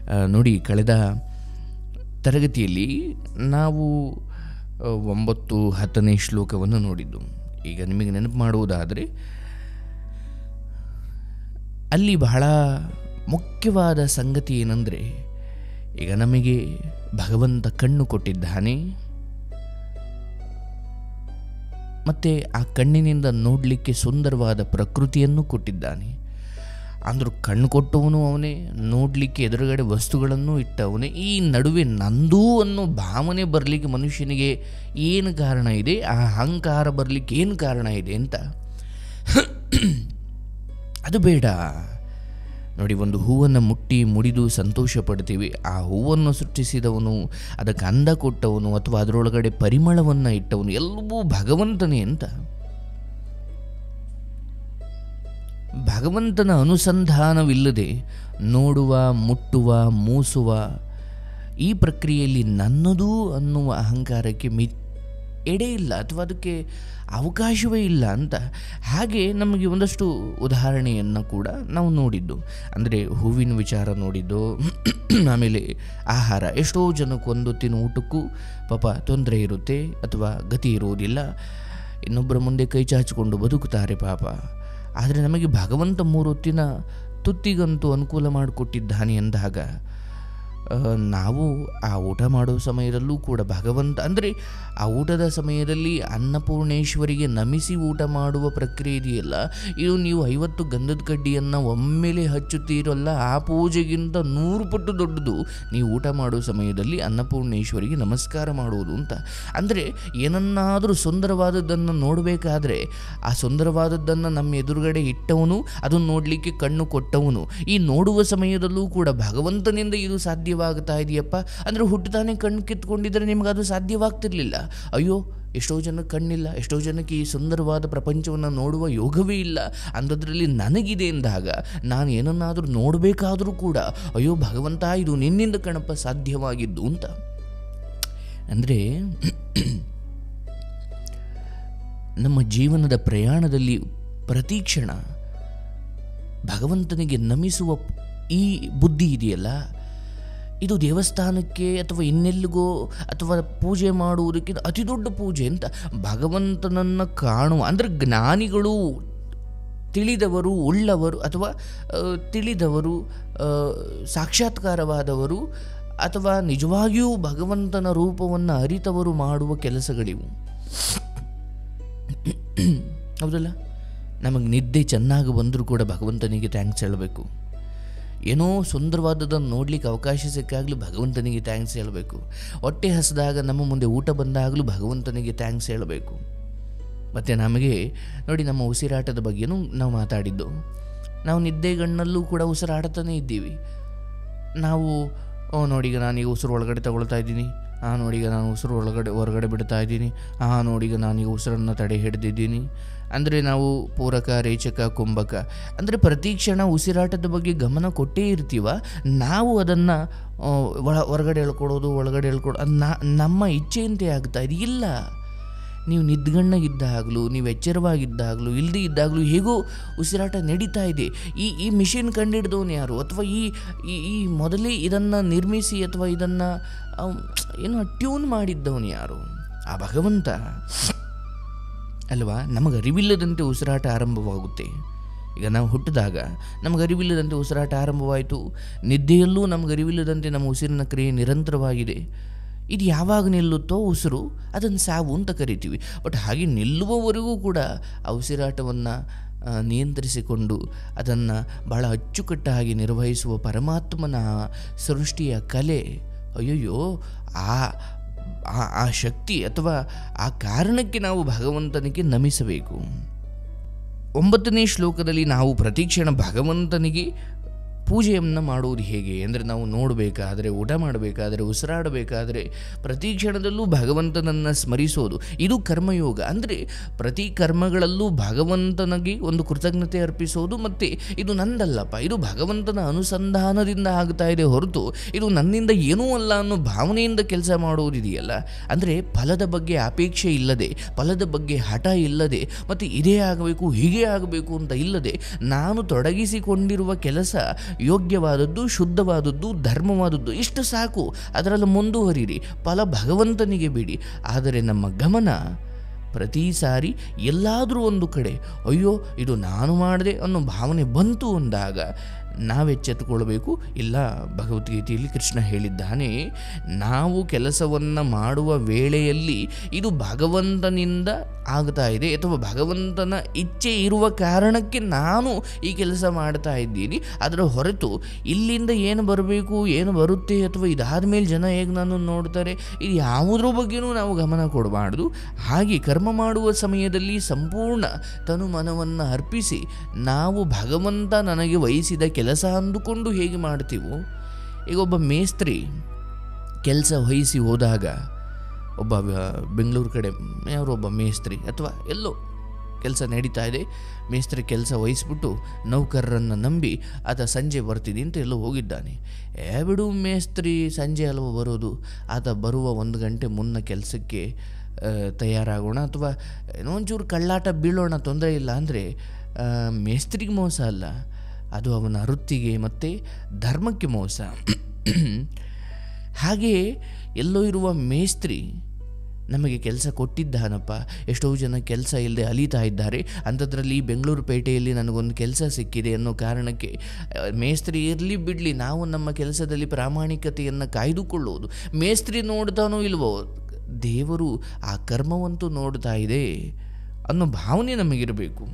ಆ, ನೋಡಿ ಕಳೆದ ತರಗತಿಯಲ್ಲಿ ನಾವು ಆ, ಒಂಬತ್ತು ಹತ್ತನೇ ಶ್ಲೋಕವನ್ನು ನೋಡಿದ್ದು ಈಗ ನಿಮಗೆ ನೆನಪು ಮಾಡುವುದಾದರೆ ಅಲ್ಲಿ ಬಹಳ ಮುಖ್ಯವಾದ ಸಂಗತಿ ಏನಂದರೆ ಈಗ ನಮಗೆ ಭಗವಂತ ಕಣ್ಣು ಕೊಟ್ಟಿದ್ದಾನೆ ಮತ್ತು ಆ ಕಣ್ಣಿನಿಂದ ನೋಡಲಿಕ್ಕೆ ಸುಂದರವಾದ ಪ್ರಕೃತಿಯನ್ನು ಕೊಟ್ಟಿದ್ದಾನೆ ಅಂದರೂ ಕಣ್ಣು ಕೊಟ್ಟವನು ಅವನೇ ನೋಡಲಿಕ್ಕೆ ಎದುರುಗಡೆ ವಸ್ತುಗಳನ್ನು ಇಟ್ಟವನೇ ಈ ನಡುವೆ ನಂದೂ ಅನ್ನೋ ಭಾವನೆ ಬರಲಿಕ್ಕೆ ಮನುಷ್ಯನಿಗೆ ಏನು ಕಾರಣ ಇದೆ ಆ ಅಹಂಕಾರ ಬರಲಿಕ್ಕೆ ಏನು ಕಾರಣ ಇದೆ ಅಂತ ಅದು ಬೇಡ ನೋಡಿ ಒಂದು ಹೂವನ್ನು ಮುಟ್ಟಿ ಮುಡಿದು ಸಂತೋಷ ಪಡ್ತೀವಿ ಆ ಹೂವನ್ನು ಸೃಷ್ಟಿಸಿದವನು ಅದಕ್ಕೆ ಅಂದ ಕೊಟ್ಟವನು ಅಥವಾ ಅದರೊಳಗಡೆ ಪರಿಮಳವನ್ನು ಇಟ್ಟವನು ಎಲ್ಲವೂ ಭಗವಂತನೇ ಅಂತ ಭಗವಂತನ ಅನುಸಂಧಾನವಿಲ್ಲದೆ ನೋಡುವ ಮುಟ್ಟುವ ಮೂಸುವ ಈ ಪ್ರಕ್ರಿಯೆಯಲ್ಲಿ ನನ್ನದು ಅನ್ನುವ ಅಹಂಕಾರಕ್ಕೆ ಮಿ ಎಡೆ ಇಲ್ಲ ಅಥವಾ ಅದಕ್ಕೆ ಅವಕಾಶವೇ ಇಲ್ಲ ಅಂತ ಹಾಗೆ ನಮಗೆ ಒಂದಷ್ಟು ಉದಾಹರಣೆಯನ್ನು ಕೂಡ ನಾವು ನೋಡಿದ್ದು ಅಂದರೆ ಹೂವಿನ ವಿಚಾರ ನೋಡಿದ್ದು ಆಮೇಲೆ ಆಹಾರ ಎಷ್ಟೋ ಜನಕ್ಕೆ ಒಂದು ತಿನ್ನು ಊಟಕ್ಕೂ ಪಾಪ ತೊಂದರೆ ಇರುತ್ತೆ ಅಥವಾ ಗತಿ ಇರುವುದಿಲ್ಲ ಇನ್ನೊಬ್ಬರ ಮುಂದೆ ಕೈ ಚಾಚಿಕೊಂಡು ಬದುಕುತ್ತಾರೆ ಪಾಪ ಆದರೆ ನಮಗೆ ಭಗವಂತ ಮೂರೊತ್ತಿನ ತುತ್ತಿಗಂತೂ ಅನುಕೂಲ ಮಾಡಿಕೊಟ್ಟಿದ್ದಾನೆ ಎಂದಾಗ ಆ, ನಾವು ಆ ಊಟ ಮಾಡೋ ಸಮಯದಲ್ಲೂ ಕೂಡ ಭಗವಂತ ಅಂದರೆ ಆ ಊಟದ ಸಮಯದಲ್ಲಿ ಅನ್ನಪೂರ್ಣೇಶ್ವರಿಗೆ ನಮಿಸಿ ಊಟ ಮಾಡುವ ಪ್ರಕ್ರಿಯೆ ಇದೆಯಲ್ಲ ಇದು ನೀವು ಐವತ್ತು ಗಂಧದ ಕಡ್ಡಿಯನ್ನು ಒಮ್ಮೆಲೆ ಹಚ್ಚುತ್ತೀರಲ್ಲ ಆ ಪೂಜೆಗಿಂತ ನೂರು ಪಟ್ಟು ದೊಡ್ಡದು ನೀವು ಊಟ ಮಾಡೋ ಸಮಯದಲ್ಲಿ ಅನ್ನಪೂರ್ಣೇಶ್ವರಿಗೆ ನಮಸ್ಕಾರ ಮಾಡುವುದು ಅಂತ ಅಂದರೆ ಏನನ್ನಾದರೂ ಸುಂದರವಾದದ್ದನ್ನು ನೋಡಬೇಕಾದ್ರೆ ಆ ಸುಂದರವಾದದ್ದನ್ನು ನಮ್ಮ ಎದುರುಗಡೆ ಇಟ್ಟವನು ಅದನ್ನು ನೋಡಲಿಕ್ಕೆ ಕಣ್ಣು ಕೊಟ್ಟವನು ಈ ನೋಡುವ ಸಮಯದಲ್ಲೂ ಕೂಡ ಭಗವಂತನಿಂದ ಇದು ಸಾಧ್ಯವಾಗ್ತಾ ಇದೆಯಪ್ಪ ಅಂದರೆ ಹುಟ್ಟುತ್ತಾನೆ ಕಣ್ಣು ಕಿತ್ಕೊಂಡಿದ್ರೆ ನಿಮ್ಗೆ ಅದು ಸಾಧ್ಯವಾಗ್ತಿರ್ಲಿಲ್ಲ ಅಯ್ಯೋ ಎಷ್ಟೋ ಜನ ಕಣ್ಣಿಲ್ಲ ಎಷ್ಟೋ ಜನಕ್ಕೆ ಈ ಸುಂದರವಾದ ಪ್ರಪಂಚವನ್ನು ನೋಡುವ ಯೋಗವೇ ಇಲ್ಲ ಅಂಥದ್ರಲ್ಲಿ ನನಗಿದೆ ಎಂದಾಗ ನಾನು ಏನನ್ನಾದರೂ ನೋಡಬೇಕಾದರೂ ಕೂಡ ಅಯ್ಯೋ ಭಗವಂತ ಇದು ನಿನ್ನಿಂದ ಕಣಪ್ಪ ಸಾಧ್ಯವಾಗಿದ್ದು ಅಂತ ಅಂದರೆ ನಮ್ಮ ಜೀವನದ ಪ್ರಯಾಣದಲ್ಲಿ ಪ್ರತಿ ಕ್ಷಣ ಭಗವಂತನಿಗೆ ನಮಿಸುವ ಈ ಬುದ್ಧಿ ಇದೆಯಲ್ಲ ಇದು ದೇವಸ್ಥಾನಕ್ಕೆ ಅಥವಾ ಇನ್ನೆಲ್ಲಿಗೋ ಅಥವಾ ಪೂಜೆ ಮಾಡುವುದಕ್ಕೆ ಅತಿ ದೊಡ್ಡ ಪೂಜೆ ಅಂತ ಭಗವಂತನನ್ನು ಕಾಣುವ ಅಂದರೆ ಜ್ಞಾನಿಗಳು ತಿಳಿದವರು ಉಳ್ಳವರು ಅಥವಾ ಆ, ತಿಳಿದವರು ಆ, ಸಾಕ್ಷಾತ್ಕಾರವಾದವರು ಅಥವಾ ನಿಜವಾಗಿಯೂ ಭಗವಂತನ ರೂಪವನ್ನು ಅರಿತವರು ಮಾಡುವ ಕೆಲಸಗಳಿವು ಹೌದಲ್ಲ ನಮಗೆ ನಿದ್ದೆ ಚೆನ್ನಾಗಿ ಬಂದರೂ ಕೂಡ ಭಗವಂತನಿಗೆ ಥ್ಯಾಂಕ್ಸ್ ಹೇಳಬೇಕು ಏನೋ ಸುಂದರವಾದದನ್ನು ನೋಡಲಿಕ್ಕೆ ಅವಕಾಶ ಸಿಕ್ಕಾಗಲೂ ಭಗವಂತನಿಗೆ ಥ್ಯಾಂಕ್ಸ್ ಹೇಳಬೇಕು ಹೊಟ್ಟೆ ಹಸಿದಾಗ ನಮ್ಮ ಮುಂದೆ ಊಟ ಬಂದಾಗಲೂ ಭಗವಂತನಿಗೆ ಥ್ಯಾಂಕ್ಸ್ ಹೇಳಬೇಕು ಮತ್ತು ನಮಗೆ ನೋಡಿ ನಮ್ಮ ಉಸಿರಾಟದ ಬಗ್ಗೆನೂ ನಾವು ಮಾತಾಡಿದ್ದು ನಾವು ನಿದ್ದೆಗಣ್ಣಲ್ಲೂ ಕೂಡ ಉಸಿರಾಡ್ತಾನೇ ಇದ್ದೀವಿ ನಾವು ಓ ನೋಡೀಗ ನಾನೀಗ ಉಸಿರು ಒಳಗಡೆ ತಗೊಳ್ತಾ ಇದ್ದೀನಿ ಆ ನೋಡೀಗ ನಾನು ಉಸಿರು ಒಳಗಡೆ ಹೊರಗಡೆ ಬಿಡ್ತಾ ಇದ್ದೀನಿ ಆ ನೋಡೀಗ ನಾನೀಗ ಉಸಿರನ್ನು ತಡೆ ಹಿಡಿದಿದ್ದೀನಿ ಅಂದರೆ ನಾವು ಪೂರಕ ರೇಚಕ ಕುಂಭಕ ಅಂದರೆ ಪ್ರತಿ ಕ್ಷಣ ಉಸಿರಾಟದ ಬಗ್ಗೆ ಗಮನ ಕೊಟ್ಟೇ ಇರ್ತೀವ ನಾವು ಅದನ್ನು ಒಳ ಹೊರಗಡೆ ಹೇಳ್ಕೊಡೋದು ಒಳಗಡೆ ಹೇಳ್ಕೊಡೋ ಅದು ನಾ ನಮ್ಮ ಇಚ್ಛೆಯಂತೆ ಆಗ್ತಾ ಇದೆ ಇಲ್ಲ ನೀವು ನಿದ್ಗಣ್ಣಗಿದ್ದಾಗಲೂ ನೀವು ಎಚ್ಚರವಾಗಿದ್ದಾಗಲೂ ಇಲ್ಲದೇ ಇದ್ದಾಗಲೂ ಹೇಗೋ ಉಸಿರಾಟ ನಡೀತಾ ಇದೆ ಈ ಈ ಮಿಷಿನ್ ಕಂಡಿಡ್ದವನು ಯಾರು ಅಥವಾ ಈ ಈ ಈ ಮೊದಲೇ ಇದನ್ನು ನಿರ್ಮಿಸಿ ಅಥವಾ ಇದನ್ನು ಏನು ಟ್ಯೂನ್ ಮಾಡಿದ್ದವನು ಯಾರು ಆ ಭಗವಂತ ಅಲ್ವಾ ನಮಗೆ ಅರಿವಿಲ್ಲದಂತೆ ಉಸಿರಾಟ ಆರಂಭವಾಗುತ್ತೆ ಈಗ ನಾವು ಹುಟ್ಟಿದಾಗ ನಮಗೆ ಅರಿವಿಲ್ಲದಂತೆ ಉಸಿರಾಟ ಆರಂಭವಾಯಿತು ನಿದ್ದೆಯಲ್ಲೂ ನಮಗೆ ಅರಿವಿಲ್ಲದಂತೆ ನಮ್ಮ ಉಸಿರಿನ ಕ್ರಿಯೆ ನಿರಂತರವಾಗಿದೆ ಇದು ಯಾವಾಗ ನಿಲ್ಲುತ್ತೋ ಉಸಿರು ಅದನ್ನು ಸಾವು ಅಂತ ಕರಿತೀವಿ ಬಟ್ ಹಾಗೆ ನಿಲ್ಲುವವರೆಗೂ ಕೂಡ ಆ ಉಸಿರಾಟವನ್ನು ನಿಯಂತ್ರಿಸಿಕೊಂಡು ಅದನ್ನು ಬಹಳ ಅಚ್ಚುಕಟ್ಟಾಗಿ ನಿರ್ವಹಿಸುವ ಪರಮಾತ್ಮನ ಸೃಷ್ಟಿಯ ಕಲೆ ಅಯ್ಯಯ್ಯೋ ಆ ಆ- ಆ ಶಕ್ತಿ ಅಥವಾ ಆ ಕಾರಣಕ್ಕೆ ನಾವು ಭಗವಂತನಿಗೆ ನಮಿಸಬೇಕು ಒಂಬತ್ತನೇ ಶ್ಲೋಕದಲ್ಲಿ ನಾವು ಪ್ರತಿಕ್ಷಣ ಭಗವಂತನಿಗೆ ಪೂಜೆಯನ್ನು ಮಾಡುವುದು ಹೇಗೆ ಅಂದರೆ ನಾವು ನೋಡಬೇಕಾದ್ರೆ ಊಟ ಮಾಡಬೇಕಾದ್ರೆ ಉಸಿರಾಡಬೇಕಾದ್ರೆ ಪ್ರತಿ ಕ್ಷಣದಲ್ಲೂ ಭಗವಂತನನ್ನು ಸ್ಮರಿಸೋದು ಇದು ಕರ್ಮಯೋಗ ಅಂದರೆ ಪ್ರತಿ ಕರ್ಮಗಳಲ್ಲೂ ಭಗವಂತನಿಗೆ ಒಂದು ಕೃತಜ್ಞತೆ ಅರ್ಪಿಸೋದು ಮತ್ತು ಇದು ನಂದಲ್ಲಪ್ಪ ಇದು ಭಗವಂತನ ಅನುಸಂಧಾನದಿಂದ ಆಗ್ತಾ ಇದೆ ಹೊರತು ಇದು ನನ್ನಿಂದ ಏನೂ ಅಲ್ಲ ಅನ್ನೋ ಭಾವನೆಯಿಂದ ಕೆಲಸ ಮಾಡುವುದಿದೆಯಲ್ಲ ಅಂದರೆ ಫಲದ ಬಗ್ಗೆ ಅಪೇಕ್ಷೆ ಇಲ್ಲದೆ ಫಲದ ಬಗ್ಗೆ ಹಠ ಇಲ್ಲದೆ ಮತ್ತು ಇದೇ ಆಗಬೇಕು ಹೀಗೆ ಆಗಬೇಕು ಅಂತ ಇಲ್ಲದೆ ನಾನು ತೊಡಗಿಸಿಕೊಂಡಿರುವ ಕೆಲಸ ಯೋಗ್ಯವಾದದ್ದು ಶುದ್ಧವಾದದ್ದು ಧರ್ಮವಾದದ್ದು ಇಷ್ಟು ಸಾಕು ಅದರಲ್ಲಿ ಮುಂದುವರಿರಿ ಫಲ ಭಗವಂತನಿಗೆ ಬಿಡಿ ಆದರೆ ನಮ್ಮ ಗಮನ ಪ್ರತಿ ಸಾರಿ ಎಲ್ಲಾದರೂ ಒಂದು ಕಡೆ ಅಯ್ಯೋ ಇದು ನಾನು ಮಾಡಿದೆ ಅನ್ನೋ ಭಾವನೆ ಬಂತು ಅಂದಾಗ ನಾವೆಚ್ಚೆತ್ತುಕೊಳ್ಬೇಕು ಇಲ್ಲ ಭಗವದ್ಗೀತೆಯಲ್ಲಿ ಕೃಷ್ಣ ಹೇಳಿದ್ದಾನೆ ನಾವು ಕೆಲಸವನ್ನು ಮಾಡುವ ವೇಳೆಯಲ್ಲಿ ಇದು ಭಗವಂತನಿಂದ ಆಗ್ತಾ ಇದೆ ಅಥವಾ ಭಗವಂತನ ಇಚ್ಛೆ ಇರುವ ಕಾರಣಕ್ಕೆ ನಾನು ಈ ಕೆಲಸ ಮಾಡ್ತಾ ಇದ್ದೀನಿ ಅದರ ಹೊರತು ಇಲ್ಲಿಂದ ಏನು ಬರಬೇಕು ಏನು ಬರುತ್ತೆ ಅಥವಾ ಇದಾದ ಮೇಲೆ ಜನ ಹೇಗೆ ನಾನು ನೋಡ್ತಾರೆ ಇದು ಯಾವುದ್ರ ಬಗ್ಗೆನೂ ನಾವು ಗಮನ ಕೊಡಬಾರ್ದು ಹಾಗೆ ಕರ್ಮ ಮಾಡುವ ಸಮಯದಲ್ಲಿ ಸಂಪೂರ್ಣ ತನು ಮನವನ್ನು ಅರ್ಪಿಸಿ ನಾವು ಭಗವಂತ ನನಗೆ ವಹಿಸಿದ ಕೆಲಸ ಅಂದುಕೊಂಡು ಹೇಗೆ ಮಾಡ್ತೀವೋ ಈಗ ಒಬ್ಬ ಮೇಸ್ತ್ರಿ ಕೆಲಸ ವಹಿಸಿ ಹೋದಾಗ ಒಬ್ಬ ವ್ಯ- ಬೆಂಗಳೂರು ಕಡೆ ಯಾರೋ ಒಬ್ಬ ಮೇಸ್ತ್ರಿ ಅಥವಾ ಎಲ್ಲೋ ಕೆಲಸ ನಡೀತಾ ಇದೆ ಮೇಸ್ತ್ರಿ ಕೆಲಸ ವಹಿಸ್ಬಿಟ್ಟು ನೌಕರರನ್ನು ನಂಬಿ ಆತ ಸಂಜೆ ಬರ್ತೀನಿ ಅಂತ ಎಲ್ಲೋ ಹೋಗಿದ್ದಾನೆ ಏ ಬಿಡು ಮೇಸ್ತ್ರಿ ಸಂಜೆ ಅಲ್ವ ಬರೋದು ಆತ ಬರುವ ಒಂದು ಗಂಟೆ ಮುನ್ನ ಕೆಲಸಕ್ಕೆ ಆ, ತಯಾರಾಗೋಣ ಅಥವಾ ಏನೋ ಒಂಚೂರು ಕಳ್ಳಾಟ ಬೀಳೋಣ ತೊಂದರೆ ಇಲ್ಲ ಅಂದರೆ ಮೇಸ್ತ್ರಿಗೆ ಮೋಸ ಅಲ್ಲ ಅದು ಅವನ ವೃತ್ತಿಗೆ ಮತ್ತು ಧರ್ಮಕ್ಕೆ ಮೋಸ ಹಾಗೆಯೇ ಎಲ್ಲೋ ಇರುವ ಮೇಸ್ತ್ರಿ ನಮಗೆ ಕೆಲಸ ಕೊಟ್ಟಿದ್ದಾನಪ್ಪ ಎಷ್ಟೋ ಜನ ಕೆಲಸ ಇಲ್ಲದೆ ಅಲೀತಾ ಇದ್ದಾರೆ ಅಂಥದ್ರಲ್ಲಿ ಬೆಂಗಳೂರು ಪೇಟೆಯಲ್ಲಿ ನನಗೊಂದು ಕೆಲಸ ಸಿಕ್ಕಿದೆ ಅನ್ನೋ ಕಾರಣಕ್ಕೆ ಆ, ಮೇಸ್ತ್ರಿ ಇರಲಿ ಬಿಡಲಿ ನಾವು ನಮ್ಮ ಕೆಲಸದಲ್ಲಿ ಪ್ರಾಮಾಣಿಕತೆಯನ್ನು ಕಾಯ್ದುಕೊಳ್ಳುವುದು ಮೇಸ್ತ್ರಿ ನೋಡ್ತಾನೋ ಇಲ್ವೋ ದೇವರು ಆ ಕರ್ಮವಂತೂ ನೋಡ್ತಾ ಇದೆ ಅನ್ನೋ ಭಾವನೆ ನಮಗಿರಬೇಕು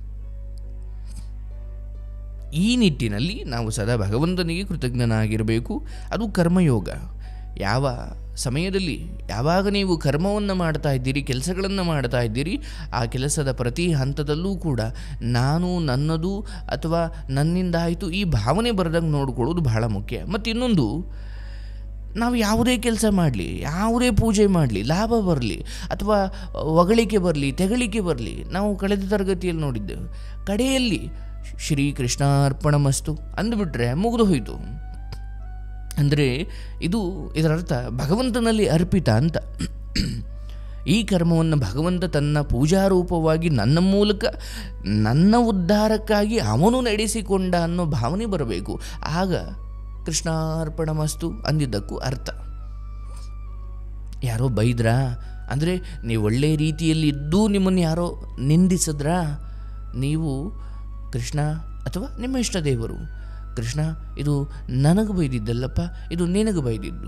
ಈ ನಿಟ್ಟಿನಲ್ಲಿ ನಾವು ಸದಾ ಭಗವಂತನಿಗೆ ಕೃತಜ್ಞನಾಗಿರಬೇಕು ಅದು ಕರ್ಮಯೋಗ ಯಾವ ಸಮಯದಲ್ಲಿ ಯಾವಾಗ ನೀವು ಕರ್ಮವನ್ನು ಮಾಡ್ತಾ ಇದ್ದೀರಿ ಕೆಲಸಗಳನ್ನು ಮಾಡ್ತಾ ಇದ್ದೀರಿ ಆ ಕೆಲಸದ ಪ್ರತಿ ಹಂತದಲ್ಲೂ ಕೂಡ ನಾನು ನನ್ನದು ಅಥವಾ ನನ್ನಿಂದ ಆಯಿತು ಈ ಭಾವನೆ ಬರದಂಗೆ ನೋಡ್ಕೊಳ್ಳೋದು ಬಹಳ ಮುಖ್ಯ ಮತ್ತು ಇನ್ನೊಂದು ನಾವು ಯಾವುದೇ ಕೆಲಸ ಮಾಡಲಿ ಯಾವುದೇ ಪೂಜೆ ಮಾಡಲಿ ಲಾಭ ಬರಲಿ ಅಥವಾ ಹೊಗಳಿಕೆ ಬರಲಿ ತೆಗಳಿಕೆ ಬರಲಿ ನಾವು ಕಳೆದ ತರಗತಿಯಲ್ಲಿ ನೋಡಿದ್ದೆವು ಕಡೆಯಲ್ಲಿ ಶ್ರೀ ಕೃಷ್ಣಾರ್ಪಣಮಸ್ತು ಅಂದುಬಿಟ್ರೆ ಮುಗಿದು ಹೋಯಿತು ಅಂದರೆ ಇದು ಇದರರ್ಥ ಭಗವಂತನಲ್ಲಿ ಅರ್ಪಿತ ಅಂತ ಈ ಕರ್ಮವನ್ನು ಭಗವಂತ ತನ್ನ ಪೂಜಾರೂಪವಾಗಿ ನನ್ನ ಮೂಲಕ ನನ್ನ ಉದ್ಧಾರಕ್ಕಾಗಿ ಅವನು ನಡೆಸಿಕೊಂಡ ಅನ್ನೋ ಭಾವನೆ ಬರಬೇಕು ಆಗ ಕೃಷ್ಣಾರ್ಪಣಮಸ್ತು ಅಂದಿದ್ದಕ್ಕೂ ಅರ್ಥ ಯಾರೋ ಬೈದ್ರಾ ಅಂದರೆ ನೀವು ಒಳ್ಳೆ ರೀತಿಯಲ್ಲಿ ಇದ್ದೂ ನಿಮ್ಮನ್ನು ಯಾರೋ ನಿಂದಿಸಿದ್ರಾ ನೀವು ಕೃಷ್ಣ ಅಥವಾ ನಿಮ್ಮ ಇಷ್ಟ ದೇವರು ಕೃಷ್ಣ ಇದು ನನಗೆ ಬೈದಿದ್ದಲ್ಲಪ್ಪ ಇದು ನಿನಗೆ ಬೈದಿದ್ದು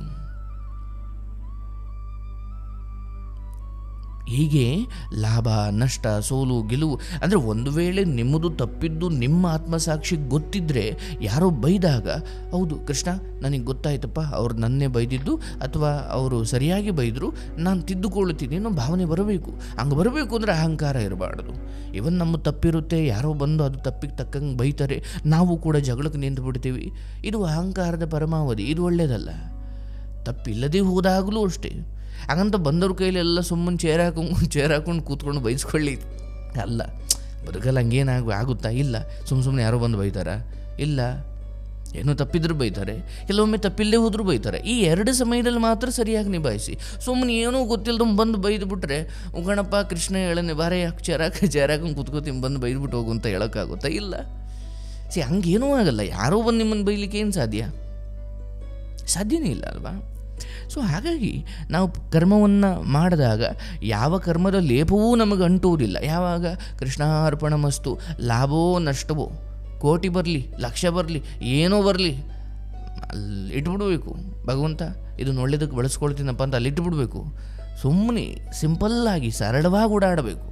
ಹೀಗೆ ಲಾಭ ನಷ್ಟ ಸೋಲು ಗೆಲುವು ಅಂದರೆ ಒಂದು ವೇಳೆ ನಿಮ್ಮದು ತಪ್ಪಿದ್ದು ನಿಮ್ಮ ಆತ್ಮಸಾಕ್ಷಿಗೆ ಗೊತ್ತಿದ್ದರೆ ಯಾರೋ ಬೈದಾಗ ಹೌದು ಕೃಷ್ಣ ನನಗೆ ಗೊತ್ತಾಯ್ತಪ್ಪ ಅವ್ರು ನನ್ನೇ ಬೈದಿದ್ದು ಅಥವಾ ಅವರು ಸರಿಯಾಗಿ ಬೈದರು ನಾನು ತಿದ್ದುಕೊಳ್ಳುತ್ತೀನಿ ಅನ್ನೋ ಭಾವನೆ ಬರಬೇಕು ಹಂಗೆ ಬರಬೇಕು ಅಂದರೆ ಅಹಂಕಾರ ಇರಬಾರ್ದು ಇವನ್ ನಮ್ಮ ತಪ್ಪಿರುತ್ತೆ ಯಾರೋ ಬಂದು ಅದು ತಪ್ಪಿಗೆ ತಕ್ಕಂಗೆ ಬೈತಾರೆ ನಾವು ಕೂಡ ಜಗಳಕ್ಕೆ ನಿಂತು ಬಿಡ್ತೀವಿ ಇದು ಅಹಂಕಾರದ ಪರಮಾವಧಿ ಇದು ಒಳ್ಳೆಯದಲ್ಲ ತಪ್ಪಿಲ್ಲದೆ ಹೋದಾಗಲೂ ಅಷ್ಟೇ ಹಾಗಂತ ಬಂದವ್ರ ಕೈಲಿ ಎಲ್ಲ ಸುಮ್ಮನೆ ಚೇರ್ ಹಾಕೊಂಡು ಚೇರ್ ಹಾಕೊಂಡು ಕೂತ್ಕೊಂಡು ಬೈಸ್ಕೊಳ್ಳಿ ಅಲ್ಲ ಬದುಕಲ್ಲಿ ಹಂಗೇನಾಗ ಆಗುತ್ತಾ ಇಲ್ಲ ಸುಮ್ಮ ಸುಮ್ಮನೆ ಯಾರೋ ಬಂದು ಬೈತಾರ ಇಲ್ಲ ಏನೋ ತಪ್ಪಿದ್ರು ಬೈತಾರೆ ಕೆಲವೊಮ್ಮೆ ತಪ್ಪಿಲ್ಲದೆ ಹೋದರೂ ಬೈತಾರೆ ಈ ಎರಡು ಸಮಯದಲ್ಲಿ ಮಾತ್ರ ಸರಿಯಾಗಿ ನಿಭಾಯಿಸಿ ಸುಮ್ಮನೆ ಏನೋ ಗೊತ್ತಿಲ್ಲದ ಬಂದು ಬೈದು ಬಿಟ್ರೆ ಉಗಣಪ್ಪ ಕೃಷ್ಣ ಹೇಳನೆ ಬಾರೆ ಯಾಕೆ ಚೇರಾಕ ಚೇರಾಕೊಂಡು ಕೂತ್ಕೋತೀನಿ ಬಂದು ಬೈದ್ಬಿಟ್ಟು ಹೋಗು ಅಂತ ಹೇಳೋಕ್ಕಾಗುತ್ತಾ ಇಲ್ಲ ಸಿ ಹಂಗೇನೂ ಆಗಲ್ಲ ಯಾರೋ ಬಂದು ನಿಮ್ಮನ್ನು ಬೈಲಿಕ್ಕೆ ಏನು ಸಾಧ್ಯ ಸಾಧ್ಯನೇ ಇಲ್ಲ ಅಲ್ವಾ ಸೊ ಹಾಗಾಗಿ ನಾವು ಕರ್ಮವನ್ನು ಮಾಡಿದಾಗ ಯಾವ ಕರ್ಮದ ಲೇಪವೂ ನಮಗೆ ಅಂಟುವುದಿಲ್ಲ ಯಾವಾಗ ಕೃಷ್ಣಾರ್ಪಣ ಮಸ್ತು ಲಾಭವೋ ನಷ್ಟವೋ ಕೋಟಿ ಬರಲಿ ಲಕ್ಷ ಬರಲಿ ಏನೋ ಬರಲಿ ಅಲ್ಲಿ ಇಟ್ಬಿಡ್ಬೇಕು ಭಗವಂತ ಇದನ್ನು ಒಳ್ಳೇದಕ್ಕೆ ಬಳಸ್ಕೊಳ್ತೀನಪ್ಪ ಅಂತ ಅಲ್ಲಿ ಇಟ್ಬಿಡ್ಬೇಕು ಸುಮ್ಮನೆ ಸಿಂಪಲ್ಲಾಗಿ ಸರಳವಾಗಿ ಓಡಾಡಬೇಕು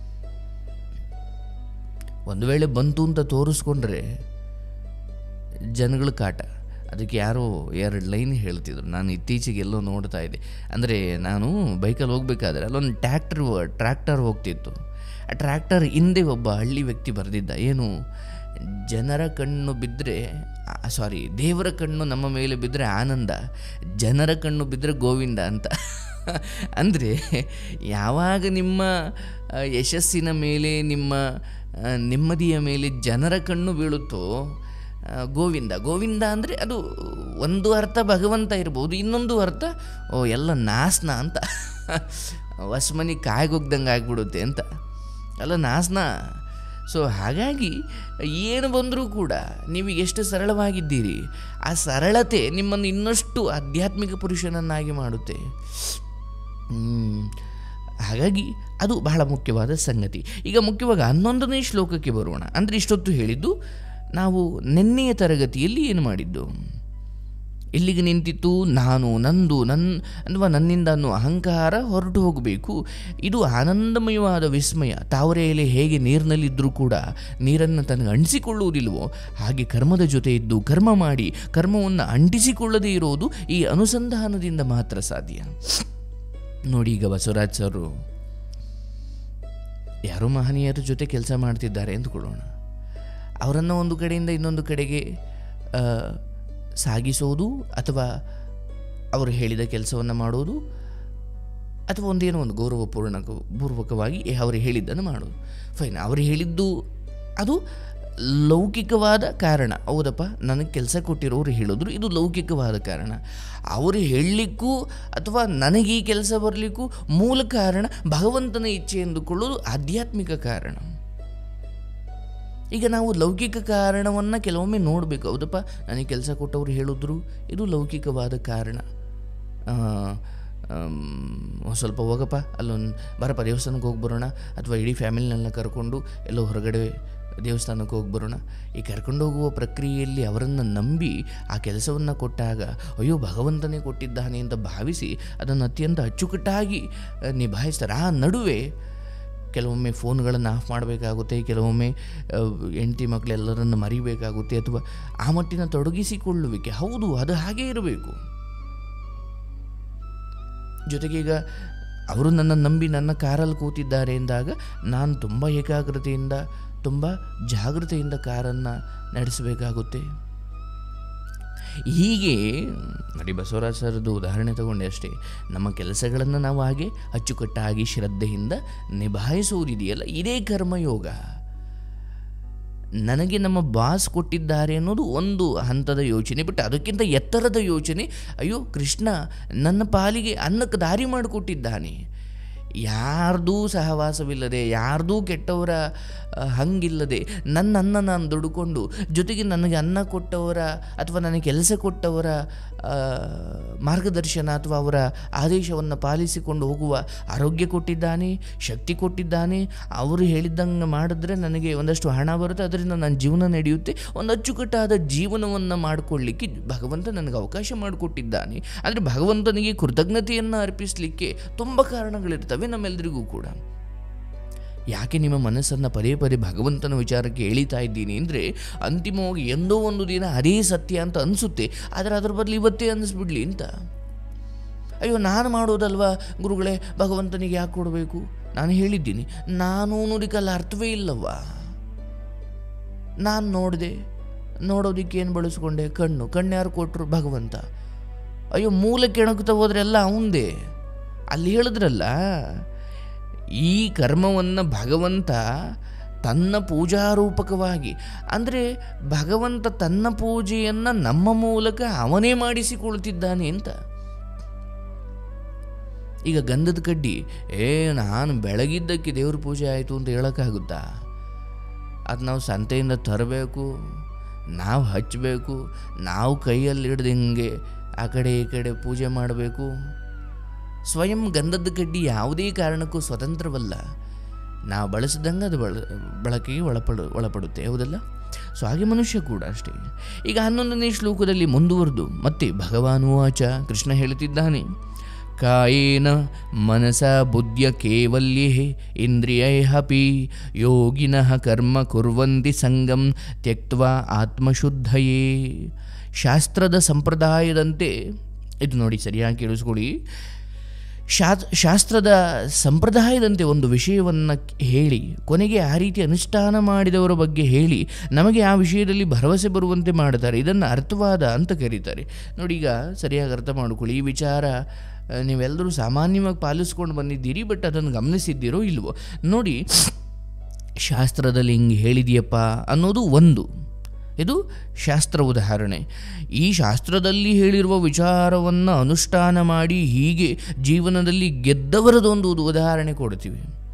ಒಂದು ವೇಳೆ ಬಂತು ಅಂತ ತೋರಿಸ್ಕೊಂಡ್ರೆ ಜನಗಳ ಕಾಟ ಅದಕ್ಕೆ ಯಾರೋ ಎರಡು ಲೈನ್ ಹೇಳ್ತಿದ್ರು ನಾನು ಇತ್ತೀಚೆಗೆ ಎಲ್ಲೋ ನೋಡ್ತಾ ಇದ್ದೆ ಅಂದರೆ ನಾನು ಬೈಕಲ್ಲಿ ಹೋಗ್ಬೇಕಾದ್ರೆ ಅಲ್ಲೊಂದು ಟ್ರ್ಯಾಕ್ಟರ್ ಟ್ರ್ಯಾಕ್ಟರ್ ಹೋಗ್ತಿತ್ತು ಆ ಟ್ರ್ಯಾಕ್ಟರ್ ಹಿಂದೆ ಒಬ್ಬ ಹಳ್ಳಿ ವ್ಯಕ್ತಿ ಬರೆದಿದ್ದ ಏನು ಜನರ ಕಣ್ಣು ಬಿದ್ದರೆ ಸಾರಿ ದೇವರ ಕಣ್ಣು ನಮ್ಮ ಮೇಲೆ ಬಿದ್ದರೆ ಆನಂದ ಜನರ ಕಣ್ಣು ಬಿದ್ದರೆ ಗೋವಿಂದ ಅಂತ ಅಂದರೆ ಯಾವಾಗ ನಿಮ್ಮ ಆ, ಯಶಸ್ಸಿನ ಮೇಲೆ ನಿಮ್ಮ ಆ, ನೆಮ್ಮದಿಯ ಮೇಲೆ ಜನರ ಕಣ್ಣು ಬೀಳುತ್ತೋ ಆ, ಗೋವಿಂದ ಗೋವಿಂದ ಅಂದರೆ ಅದು ಒಂದು ಅರ್ಥ ಭಗವಂತ ಇರ್ಬೋದು ಇನ್ನೊಂದು ಅರ್ಥ ಓ ಎಲ್ಲ ನಾಸ್ನ ಅಂತ ವಸ್ಮನಿ ಕಾಯ್ಗೋಗ್ದಂಗೆ ಆಗ್ಬಿಡುತ್ತೆ ಅಂತ ಅಲ್ಲ ನಾಸ್ನ ಸೊ ಹಾಗಾಗಿ ಏನು ಬಂದರೂ ಕೂಡ ನೀವು ಎಷ್ಟು ಸರಳವಾಗಿದ್ದೀರಿ ಆ ಸರಳತೆ ನಿಮ್ಮನ್ನು ಇನ್ನಷ್ಟು ಆಧ್ಯಾತ್ಮಿಕ ಪುರುಷನನ್ನಾಗಿ ಮಾಡುತ್ತೆ ಹ್ಮ್. ಹಾಗಾಗಿ ಅದು ಬಹಳ ಮುಖ್ಯವಾದ ಸಂಗತಿ ಈಗ ಮುಖ್ಯವಾಗಿ ಹನ್ನೊಂದನೇ ಶ್ಲೋಕಕ್ಕೆ ಬರೋಣ ಅಂದರೆ ಇಷ್ಟೊತ್ತು ಹೇಳಿದ್ದು ನಾವು ನಿನ್ನೆಯ ತರಗತಿಯಲ್ಲಿ ಏನು ಮಾಡಿದ್ದು ಎಲ್ಲಿಗೆ ನಿಂತಿತ್ತು ನಾನು ನಂದು ನನ್ನ ಅಥವಾ ನನ್ನಿಂದ ಅನ್ನೋ ಅಹಂಕಾರ ಹೊರಟು ಹೋಗಬೇಕು ಇದು ಆನಂದಮಯವಾದ ವಿಸ್ಮಯ ತಾವರೆ ಎಲೆ ಹೇಗೆ ನೀರಿನಲ್ಲಿದ್ದರೂ ಕೂಡ ನೀರನ್ನು ತನಗೆ ಅಂಟಿಸಿಕೊಳ್ಳುವುದಿಲ್ವೋ ಹಾಗೆ ಕರ್ಮದ ಜೊತೆ ಇದ್ದು ಕರ್ಮ ಮಾಡಿ ಕರ್ಮವನ್ನು ಅಂಟಿಸಿಕೊಳ್ಳದೇ ಇರೋದು ಈ ಅನುಸಂಧಾನದಿಂದ ಮಾತ್ರ ಸಾಧ್ಯ ನೋಡಿ ಈಗ ಬಸವರಾಜ್ ಸರು ಯಾರೋ ಮಹನೀಯರ ಜೊತೆ ಕೆಲಸ ಮಾಡ್ತಿದ್ದಾರೆ ಅಂದ್ಕೊಳ್ಳೋಣ ಅವರನ್ನು ಒಂದು ಕಡೆಯಿಂದ ಇನ್ನೊಂದು ಕಡೆಗೆ ಆ, ಸಾಗಿಸೋದು ಅಥವಾ ಅವರು ಹೇಳಿದ ಕೆಲಸವನ್ನು ಮಾಡೋದು ಅಥವಾ ಒಂದೇನೋ ಒಂದು ಗೌರವಪೂರ್ಣ ಪೂರ್ವಕವಾಗಿ ಅವರು ಹೇಳಿದ್ದನ್ನು ಮಾಡೋದು ಫೈನ್ ಅವರು ಹೇಳಿದ್ದು ಅದು ಲೌಕಿಕವಾದ ಕಾರಣ ಹೌದಪ್ಪ ನನಗೆ ಕೆಲಸ ಕೊಟ್ಟಿರೋರು ಹೇಳಿದ್ರು ಇದು ಲೌಕಿಕವಾದ ಕಾರಣ ಅವರು ಹೇಳಲಿಕ್ಕೂ ಅಥವಾ ನನಗೆ ಈ ಕೆಲಸ ಬರಲಿಕ್ಕೂ ಮೂಲ ಕಾರಣ ಭಗವಂತನ ಇಚ್ಛೆ ಎಂದುಕೊಳ್ಳೋದು ಆಧ್ಯಾತ್ಮಿಕ ಕಾರಣ ಈಗ ನಾವು ಲೌಕಿಕ ಕಾರಣವನ್ನು ಕೆಲವೊಮ್ಮೆ ನೋಡಬೇಕು ಹೌದಪ್ಪ ನನಗೆ ಕೆಲಸ ಕೊಟ್ಟವರು ಹೇಳಿದ್ರು ಇದು ಲೌಕಿಕವಾದ ಕಾರಣ ಆ, ಆಮ್, ಒಂದ್ ಸ್ವಲ್ಪ ಹೋಗಪ್ಪ ಅಲ್ಲೊಂದು ಬರಪ್ಪ ದೇವಸ್ಥಾನಕ್ಕೆ ಹೋಗಿ ಬರೋಣ ಅಥವಾ ಇಡೀ ಫ್ಯಾಮಿಲಿನೆಲ್ಲ ಕರ್ಕೊಂಡು ಎಲ್ಲೋ ಹೊರಗಡೆ ದೇವಸ್ಥಾನಕ್ಕೆ ಹೋಗಿ ಬರೋಣ ಈ ಕರ್ಕೊಂಡು ಹೋಗುವ ಪ್ರಕ್ರಿಯೆಯಲ್ಲಿ ಅವರನ್ನು ನಂಬಿ ಆ ಕೆಲಸವನ್ನು ಕೊಟ್ಟಾಗ ಅಯ್ಯೋ ಭಗವಂತನೇ ಕೊಟ್ಟಿದ್ದಾನೆ ಅಂತ ಭಾವಿಸಿ ಅದನ್ನು ಅತ್ಯಂತ ಅಚ್ಚುಕಟ್ಟಾಗಿ ಆ, ನಿಭಾಯಿಸ್ತಾರೆ ಆ ನಡುವೆ ಕೆಲವೊಮ್ಮೆ ಫೋನ್ಗಳನ್ನು ಆಫ್ ಮಾಡಬೇಕಾಗುತ್ತೆ ಕೆಲವೊಮ್ಮೆ ಆ, ಹೆಂಡತಿ ಮಕ್ಕಳೆಲ್ಲರನ್ನು ಮರಿಬೇಕಾಗುತ್ತೆ ಅಥವಾ ಆ ಮಟ್ಟಿನ ತೊಡಗಿಸಿಕೊಳ್ಳುವಿಕೆ ಹೌದು ಅದು ಹಾಗೇ ಇರಬೇಕು ಜೊತೆಗೆ ಈಗ ಅವರು ನನ್ನ ನಂಬಿ ನನ್ನ ಕಾರಲ್ಲಿ ಕೂತಿದ್ದಾರೆ ಎಂದಾಗ ನಾನು ತುಂಬ ಏಕಾಗ್ರತೆಯಿಂದ ತುಂಬ ಜಾಗೃತೆಯಿಂದ ಕಾರನ್ನು ನಡೆಸಬೇಕಾಗುತ್ತೆ ಹೀಗೆ ನೋಡಿ ಬಸವರಾಜ್ ಸರ್ದು ಉದಾಹರಣೆ ತಗೊಂಡೆ ಅಷ್ಟೇ ನಮ್ಮ ಕೆಲಸಗಳನ್ನು ನಾವು ಹಾಗೆ ಅಚ್ಚುಕಟ್ಟಾಗಿ ಶ್ರದ್ಧೆಯಿಂದ ನಿಭಾಯಿಸುವುದಿದೆಯಲ್ಲ ಇದೇ ಕರ್ಮಯೋಗ ನನಗೆ ನಮ್ಮ ಬಾಸ್ ಕೊಟ್ಟಿದ್ದಾರೆ ಅನ್ನೋದು ಒಂದು ಹಂತದ ಯೋಚನೆ ಬಟ್ ಅದಕ್ಕಿಂತ ಎತ್ತರದ ಯೋಚನೆ ಅಯ್ಯೋ ಕೃಷ್ಣ ನನ್ನ ಪಾಲಿಗೆ ಅನ್ನಕ್ಕೆ ದಾರಿ ಮಾಡಿಕೊಟ್ಟಿದ್ದಾನೆ ಯಾರ್ದೂ ಸಹವಾಸವಿಲ್ಲದೆ ಯಾರ್ದೂ ಕೆಟ್ಟವರ ಆ, ಹಂಗಿಲ್ಲದೆ ನನ್ನ ಅನ್ನ ನಾನು ದುಡ್ಕೊಂಡು ಜೊತೆಗೆ ನನಗೆ ಅನ್ನ ಕೊಟ್ಟವರ ಅಥವಾ ನನಗೆ ಕೆಲಸ ಕೊಟ್ಟವರ ಆ, ಮಾರ್ಗದರ್ಶನ ಅಥವಾ ಅವರ ಆದೇಶವನ್ನು ಪಾಲಿಸಿಕೊಂಡು ಹೋಗುವ ಆರೋಗ್ಯ ಕೊಟ್ಟಿದ್ದಾನೆ ಶಕ್ತಿ ಕೊಟ್ಟಿದ್ದಾನೆ ಅವರು ಹೇಳಿದ್ದಂಗೆ ಮಾಡಿದ್ರೆ ನನಗೆ ಒಂದಷ್ಟು ಹಣ ಬರುತ್ತೆ ಅದರಿಂದ ನನ್ನ ಜೀವನ ನಡೆಯುತ್ತೆ ಒಂದು ಅಚ್ಚುಕಟ್ಟಾದ ಜೀವನವನ್ನು ಮಾಡಿಕೊಳ್ಳಿಕ್ಕೆ ಭಗವಂತ ನನಗೆ ಅವಕಾಶ ಮಾಡಿಕೊಟ್ಟಿದ್ದಾನೆ ಆದರೆ ಭಗವಂತನಿಗೆ ಕೃತಜ್ಞತೆಯನ್ನು ಅರ್ಪಿಸಲಿಕ್ಕೆ ತುಂಬ ಕಾರಣಗಳಿರ್ತವೆ ನಮ್ಮೆಲ್ಲರಿಗೂ ಕೂಡ ಯಾಕೆ ನಿಮ್ಮ ಮನಸ್ಸನ್ನು ಪದೇ ಪದೇ ಭಗವಂತನ ವಿಚಾರಕ್ಕೆ ಎಳಿತಾ ಇದ್ದೀನಿ ಅಂದರೆ ಅಂತಿಮವಾಗಿ ಎಂದೋ ಒಂದು ದಿನ ಅದೇ ಸತ್ಯ ಅಂತ ಅನಿಸುತ್ತೆ ಆದರೆ ಅದರ ಬದಲು ಇವತ್ತೇ ಅನ್ನಿಸ್ಬಿಡ್ಲಿ ಅಂತ ಅಯ್ಯೋ ನಾನು ಮಾಡೋದಲ್ವಾ ಗುರುಗಳೇ ಭಗವಂತನಿಗೆ ಯಾಕೆ ಕೊಡಬೇಕು ನಾನು ಹೇಳಿದ್ದೀನಿ ನಾನು ಅನ್ನೋದಕ್ಕೆಲ್ಲ ಅರ್ಥವೇ ಇಲ್ಲವಾ ನಾನು ನೋಡಿದೆ ನೋಡೋದಕ್ಕೆ ಏನು ಬಳಸ್ಕೊಂಡೆ ಕಣ್ಣು ಕಣ್ಣು ಯಾರು ಕೊಟ್ಟರು ಭಗವಂತ ಅಯ್ಯೋ ಮೂಲ ಕೆಣಕ್ತಾ ಹೋದ್ರೆ ಎಲ್ಲ ಅವಂದೇ ಅಲ್ಲಿ ಹೇಳಿದ್ರಲ್ಲ ಈ ಕರ್ಮವನ್ನು ಭಗವಂತ ತನ್ನ ಪೂಜಾರೂಪಕವಾಗಿ ಅಂದರೆ ಭಗವಂತ ತನ್ನ ಪೂಜೆಯನ್ನು ನಮ್ಮ ಮೂಲಕ ಅವನೇ ಮಾಡಿಸಿಕೊಳ್ತಿದ್ದಾನೆ ಅಂತ ಈಗ ಗಂಧದ ಕಡ್ಡಿ ಏ ನಾನು ಬೆಳಗಿದ್ದಕ್ಕೆ ದೇವ್ರ ಪೂಜೆ ಆಯಿತು ಅಂತ ಹೇಳೋಕ್ಕಾಗುತ್ತಾ ಅದು ನಾವು ಸಂತೆಯಿಂದ ತರಬೇಕು ನಾವು ಹಚ್ಚಬೇಕು ನಾವು ಕೈಯಲ್ಲಿ ಹಿಡ್ದು ಹಿಂಗೆ ಆ ಕಡೆ ಈ ಕಡೆ ಪೂಜೆ ಮಾಡಬೇಕು ಸ್ವಯಂ ಗಂಧದ ಕಡ್ಡಿ ಯಾವುದೇ ಕಾರಣಕ್ಕೂ ಸ್ವತಂತ್ರವಲ್ಲ ನಾವು ಬಳಸಿದಂಗೆ ಅದು ಬಳ ಬಳಕೆಗೆ ಒಳಪಡು ಒಳಪಡುತ್ತೆ ಹೌದಲ್ಲ ಸೊ ಹಾಗೆ ಮನುಷ್ಯ ಕೂಡ ಅಷ್ಟೇ ಈಗ ಹನ್ನೊಂದನೇ ಶ್ಲೋಕದಲ್ಲಿ ಮುಂದುವರೆದು ಮತ್ತೆ ಭಗವಾನುವಾಚ ಕೃಷ್ಣ ಹೇಳುತ್ತಿದ್ದಾನೆ ಕಾಯೇನ ಮನಸ ಬುದ್ಧ್ಯ ಕೇವಲ್ಯೇ ಇಂದ್ರಿಯೈಹಪಿ ಯೋಗಿನಃ ಕರ್ಮ ಕುರ್ವಂತಿ ಸಂಗಂ ತ್ಯಕ್ವಾ ಆತ್ಮಶುದ್ಧಯೇ ಶಾಸ್ತ್ರದ ಸಂಪ್ರದಾಯದಂತೆ ಇದು ನೋಡಿ ಸರಿಯಾಗಿ ಕೇಳಿಸ್ಕೊಳ್ಳಿ ಶಾಸ್ ಶಾಸ್ತ್ರದ ಸಂಪ್ರದಾಯದಂತೆ ಒಂದು ವಿಷಯವನ್ನು ಹೇಳಿ ಕೊನೆಗೆ ಆ ರೀತಿ ಅನುಷ್ಠಾನ ಮಾಡಿದವರ ಬಗ್ಗೆ ಹೇಳಿ ನಮಗೆ ಆ ವಿಷಯದಲ್ಲಿ ಭರವಸೆ ಬರುವಂತೆ ಮಾಡುತ್ತಾರೆ ಇದನ್ನು ಅರ್ಥವಾದ ಅಂತ ಕರೀತಾರೆ ನೋಡಿ ಈಗ ಸರಿಯಾಗಿ ಅರ್ಥ ಮಾಡಿಕೊಳ್ಳಿ ಈ ವಿಚಾರ ಆ, ನೀವೆಲ್ಲರೂ ಸಾಮಾನ್ಯವಾಗಿ ಪಾಲಿಸ್ಕೊಂಡು ಬಂದಿದ್ದೀರಿ ಬಟ್ ಅದನ್ನು ಗಮನಿಸಿದ್ದೀರೋ ಇಲ್ವೋ ನೋಡಿ ಶಾಸ್ತ್ರದಲ್ಲಿ ಹಿಂಗೆ ಹೇಳಿದೆಯಪ್ಪ ಅನ್ನೋದು ಒಂದು ಇದು ಶಾಸ್ತ್ರ ಉದಾಹರಣೆ ಈ ಶಾಸ್ತ್ರದಲ್ಲಿ ಹೇಳಿರುವ ವಿಚಾರವನ್ನು ಅನುಷ್ಠಾನ ಮಾಡಿ ಹೀಗೆ ಜೀವನದಲ್ಲಿ ಗೆದ್ದವರದೊಂದು ಉದಾಹರಣೆ ಕೊಡ್ತೀವಿ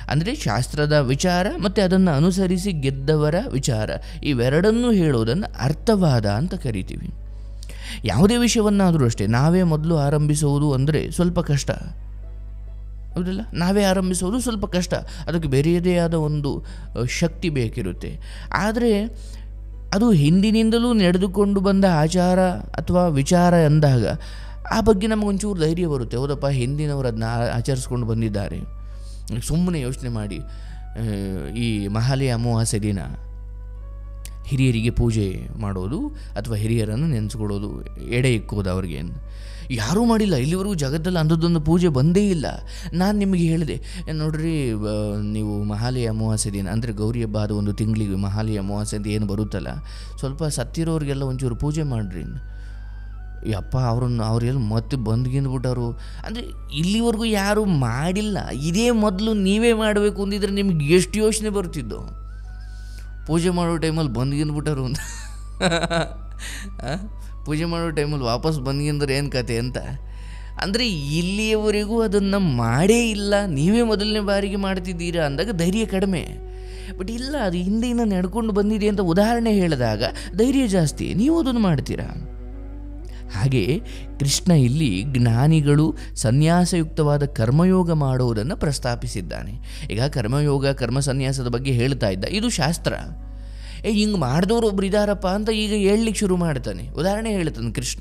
ಅಂದರೆ ಶಾಸ್ತ್ರದ ವಿಚಾರ ಮತ್ತು ಅದನ್ನು ಅನುಸರಿಸಿ ಗೆದ್ದವರ ವಿಚಾರ ಇವೆರಡನ್ನೂ ಹೇಳೋದನ್ನು ಅರ್ಥವಾದ ಅಂತ ಕರಿತೀವಿ ಯಾವುದೇ ವಿಷಯವನ್ನಾದರೂ ಅಷ್ಟೇ ನಾವೇ ಮೊದಲು ಆರಂಭಿಸುವುದು ಅಂದರೆ ಸ್ವಲ್ಪ ಕಷ್ಟ ಹೌದಲ್ಲ ನಾವೇ ಆರಂಭಿಸೋದು ಸ್ವಲ್ಪ ಕಷ್ಟ ಅದಕ್ಕೆ ಬೇರೆಯದೇ ಆದ ಒಂದು ಅ, ಶಕ್ತಿ ಬೇಕಿರುತ್ತೆ ಆದರೆ ಅದು ಹಿಂದಿನಿಂದಲೂ ನಡೆದುಕೊಂಡು ಬಂದ ಆಚಾರ ಅಥವಾ ವಿಚಾರ ಎಂದಾಗ ಆ ಬಗ್ಗೆ ನಮಗೊಂಚೂರು ಧೈರ್ಯ ಬರುತ್ತೆ ಹೌದಪ್ಪ ಹಿಂದಿನವರು ಅದನ್ನ ಆ- ಆಚರಿಸ್ಕೊಂಡು ಬಂದಿದ್ದಾರೆ ಸುಮ್ಮನೆ ಯೋಚನೆ ಮಾಡಿ ಆ, ಈ ಮಹಾಲಯ ಅಮಾವಾಸ್ಯೆ ದಿನ ಹಿರಿಯರಿಗೆ ಪೂಜೆ ಮಾಡೋದು ಅಥವಾ ಹಿರಿಯರನ್ನು ನೆನೆಸ್ಕೊಳ್ಳೋದು ಎಡೆ ಇಕ್ಕೋದು ಅವ್ರಿಗೆ ಯಾರೂ ಮಾಡಿಲ್ಲ ಇಲ್ಲಿವರೆಗೂ ಜಗತ್ತಲ್ಲಿ ಅಂಥದ್ದೊಂದು ಪೂಜೆ ಬಂದೇ ಇಲ್ಲ ನಾನು ನಿಮಗೆ ಹೇಳಿದೆ ನೋಡ್ರಿ ಆ, ನೀವು ಮಹಾಲಯ ಅಮಾವಾಸ್ಯೆ ದಿನ ಅಂದರೆ ಗೌರಿ ಹಬ್ಬ ಆದ ಒಂದು ತಿಂಗಳಿಗೆ ಮಹಾಲಯ ಅಮಾವಾಸ್ಯೆ ಅಂತ ಏನು ಬರುತ್ತಲ್ಲ ಸ್ವಲ್ಪ ಸತ್ತಿರೋರಿಗೆಲ್ಲ ಒಂಚೂರು ಪೂಜೆ ಮಾಡಿರಿ ಯಪ್ಪ ಅವ್ರನ್ನ ಅವ್ರೆಲ್ಲ ಮತ್ತೆ ಬಂದ್ಗಿಂದ್ಬಿಟ್ಟವರು ಅಂದರೆ ಇಲ್ಲಿವರೆಗೂ ಯಾರೂ ಮಾಡಿಲ್ಲ ಇದೇ ಮೊದಲು ನೀವೇ ಮಾಡಬೇಕು ಅಂದಿದ್ರೆ ನಿಮ್ಗೆ ಎಷ್ಟು ಯೋಚನೆ ಬರ್ತಿದ್ದೋ ಪೂಜೆ ಮಾಡೋ ಟೈಮಲ್ಲಿ ಬಂದ್ಗಿಂದ್ಬಿಟ್ಟರು ಅಂತ ಆ? ಪೂಜೆ ಮಾಡೋ ಟೈಮಲ್ಲಿ ವಾಪಸ್ ಬಂದ್ಗಿಂದ್ರೆ ಏನು ಕತೆ ಅಂತ ಅಂದರೆ ಇಲ್ಲಿಯವರೆಗೂ ಅದನ್ನು ಮಾಡೇ ಇಲ್ಲ ನೀವೇ ಮೊದಲನೇ ಬಾರಿಗೆ ಮಾಡ್ತಿದ್ದೀರಾ ಅಂದಾಗ ಧೈರ್ಯ ಕಡಿಮೆ ಬಟ್ ಇಲ್ಲ ಅದು ಹಿಂದೆಯಿಂದ ನಡ್ಕೊಂಡು ಬಂದಿದೆ ಅಂತ ಉದಾಹರಣೆ ಹೇಳಿದಾಗ ಧೈರ್ಯ ಜಾಸ್ತಿ ನೀವು ಅದನ್ನು ಮಾಡ್ತೀರಾ ಹಾಗೆ ಕೃಷ್ಣ ಇಲ್ಲಿ ಜ್ಞಾನಿಗಳು ಸನ್ಯಾಸಯುಕ್ತವಾದ ಕರ್ಮಯೋಗ ಮಾಡುವುದನ್ನು ಪ್ರಸ್ತಾಪಿಸಿದ್ದಾನೆ ಈಗ ಕರ್ಮಯೋಗ ಕರ್ಮ ಸನ್ಯಾಸದ ಬಗ್ಗೆ ಹೇಳ್ತಾ ಇದ್ದ ಇದು ಶಾಸ್ತ್ರ ಏ ಹಿಂಗೆ ಮಾಡಿದವರು ಒಬ್ರು ಇದ್ದಾರಪ್ಪ ಅಂತ ಈಗ ಹೇಳಲಿಕ್ಕೆ ಶುರು ಮಾಡ್ತಾನೆ ಉದಾಹರಣೆ ಹೇಳ್ತಾನೆ ಕೃಷ್ಣ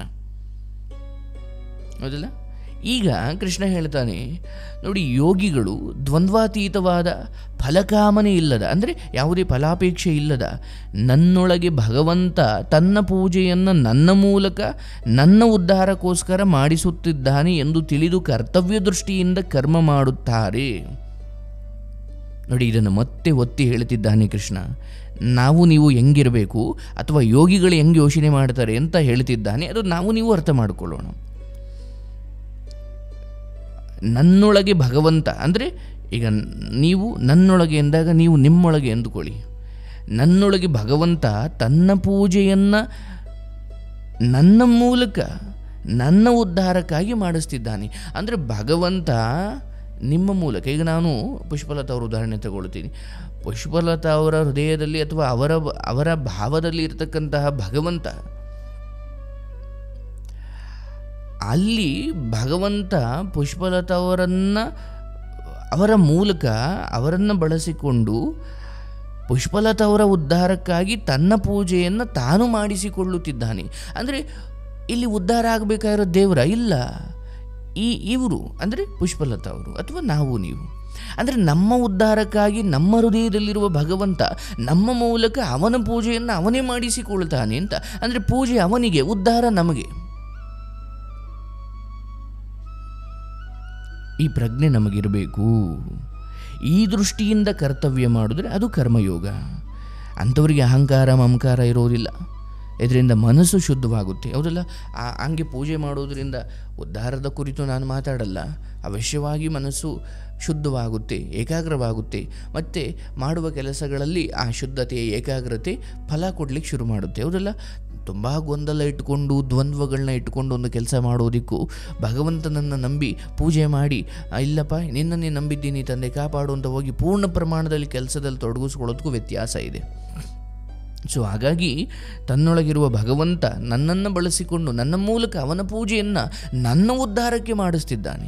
ಹೌದಲ್ಲ ಈಗ ಕೃಷ್ಣ ಹೇಳ್ತಾನೆ ನೋಡಿ ಯೋಗಿಗಳು ದ್ವಂದ್ವಾತೀತವಾದ ಫಲಕಾಮನೆ ಇಲ್ಲದ ಅಂದರೆ ಯಾವುದೇ ಫಲಾಪೇಕ್ಷೆ ಇಲ್ಲದ ನನ್ನೊಳಗೆ ಭಗವಂತ ತನ್ನ ಪೂಜೆಯನ್ನು ನನ್ನ ಮೂಲಕ ನನ್ನ ಉದ್ಧಾರಕ್ಕೋಸ್ಕರ ಮಾಡಿಸುತ್ತಿದ್ದಾನೆ ಎಂದು ತಿಳಿದು ಕರ್ತವ್ಯ ದೃಷ್ಟಿಯಿಂದ ಕರ್ಮ ಮಾಡುತ್ತಾರೆ ನೋಡಿ ಇದನ್ನು ಮತ್ತೆ ಒತ್ತಿ ಹೇಳ್ತಿದ್ದಾನೆ ಕೃಷ್ಣ ನಾವು ನೀವು ಹೆಂಗಿರಬೇಕು ಅಥವಾ ಯೋಗಿಗಳು ಹೆಂಗೆ ಯೋಚನೆ ಮಾಡ್ತಾರೆ ಅಂತ ಹೇಳ್ತಿದ್ದಾನೆ ಅದು ನಾವು ನೀವು ಅರ್ಥ ಮಾಡಿಕೊಳ್ಳೋಣ ನನ್ನೊಳಗೆ ಭಗವಂತ ಅಂದರೆ ಈಗ ನೀವು ನನ್ನೊಳಗೆ ಎಂದಾಗ ನೀವು ನಿಮ್ಮೊಳಗೆ ಎಂದುಕೊಳ್ಳಿ ನನ್ನೊಳಗೆ ಭಗವಂತ ತನ್ನ ಪೂಜೆಯನ್ನು ನನ್ನ ಮೂಲಕ ನನ್ನ ಉದ್ಧಾರಕ್ಕಾಗಿ ಮಾಡಿಸ್ತಿದ್ದಾನೆ ಅಂದರೆ ಭಗವಂತ ನಿಮ್ಮ ಮೂಲಕ ಈಗ ನಾನು ಪುಷ್ಪಲತಾ ಅವರ ಉದಾಹರಣೆ ತಗೊಳ್ತೀನಿ ಪುಷ್ಪಲತಾ ಅವರ ಹೃದಯದಲ್ಲಿ ಅಥವಾ ಅವರ ಅವರ ಭಾವದಲ್ಲಿ ಇರತಕ್ಕಂತಹ ಭಗವಂತ ಅಲ್ಲಿ ಭಗವಂತ ಪುಷ್ಪಲತಾ ಅವರನ್ನು ಅವರ ಮೂಲಕ ಅವರನ್ನು ಬಳಸಿಕೊಂಡು ಪುಷ್ಪಲತಾ ಅವರ ಉದ್ಧಾರಕ್ಕಾಗಿ ತನ್ನ ಪೂಜೆಯನ್ನು ತಾನು ಮಾಡಿಸಿಕೊಳ್ಳುತ್ತಿದ್ದಾನೆ ಅಂದರೆ ಇಲ್ಲಿ ಉದ್ಧಾರ ಆಗಬೇಕಾಗಿರೋ ದೇವರ ಇಲ್ಲ ಈ ಇವರು ಅಂದರೆ ಪುಷ್ಪಲತಾ ಅವರು ಅಥವಾ ನಾವು ನೀವು ಅಂದರೆ ನಮ್ಮ ಉದ್ಧಾರಕ್ಕಾಗಿ ನಮ್ಮ ಹೃದಯದಲ್ಲಿರುವ ಭಗವಂತ ನಮ್ಮ ಮೂಲಕ ಅವನ ಪೂಜೆಯನ್ನು ಅವನೇ ಮಾಡಿಸಿಕೊಳ್ತಾನೆ ಅಂತ ಅಂದರೆ ಪೂಜೆ ಅವನಿಗೆ ಉದ್ಧಾರ ನಮಗೆ ಈ ಪ್ರಜ್ಞೆ ನಮಗಿರಬೇಕು ಈ ದೃಷ್ಟಿಯಿಂದ ಕರ್ತವ್ಯ ಮಾಡಿದ್ರೆ ಅದು ಕರ್ಮಯೋಗ ಅಂಥವರಿಗೆ ಅಹಂಕಾರ ಮಮಕಾರ ಇರೋದಿಲ್ಲ ಇದರಿಂದ ಮನಸ್ಸು ಶುದ್ಧವಾಗುತ್ತೆ ಹೌದಲ್ಲ ಆ ಹಂಗೆ ಪೂಜೆ ಮಾಡೋದರಿಂದ ಉದ್ಧಾರದ ಕುರಿತು ನಾನು ಮಾತಾಡಲ್ಲ ಅವಶ್ಯವಾಗಿ ಮನಸ್ಸು ಶುದ್ಧವಾಗುತ್ತೆ ಏಕಾಗ್ರವಾಗುತ್ತೆ ಮತ್ತು ಮಾಡುವ ಕೆಲಸಗಳಲ್ಲಿ ಆ ಶುದ್ಧತೆ ಏಕಾಗ್ರತೆ ಫಲ ಕೊಡಲಿಕ್ಕೆ ಶುರು ಮಾಡುತ್ತೆ ಹೌದಲ್ಲ ತುಂಬ ಗೊಂದಲ ಇಟ್ಕೊಂಡು ದ್ವಂದ್ವಗಳನ್ನ ಇಟ್ಕೊಂಡು ಒಂದು ಕೆಲಸ ಮಾಡೋದಕ್ಕೂ ಭಗವಂತನನ್ನು ನಂಬಿ ಪೂಜೆ ಮಾಡಿ "ಆ, ಇಲ್ಲಪ್ಪ ನಿನ್ನನ್ನೇ ನಂಬಿದ್ದೀನಿ ತಂದೆ ಕಾಪಾಡು ಅಂತ ಹೋಗಿ ಪೂರ್ಣ ಪ್ರಮಾಣದಲ್ಲಿ ಕೆಲಸದಲ್ಲಿ ತೊಡಗಿಸ್ಕೊಳ್ಳೋದಕ್ಕೂ ವ್ಯತ್ಯಾಸ ಇದೆ ಸೊ ಹಾಗಾಗಿ ತನ್ನೊಳಗಿರುವ ಭಗವಂತ ನನ್ನನ್ನು ಬಳಸಿಕೊಂಡು ನನ್ನ ಮೂಲಕ ಅವನ ಪೂಜೆಯನ್ನು ನನ್ನ ಉದ್ಧಾರಕ್ಕೆ ಮಾಡಿಸ್ತಿದ್ದಾನೆ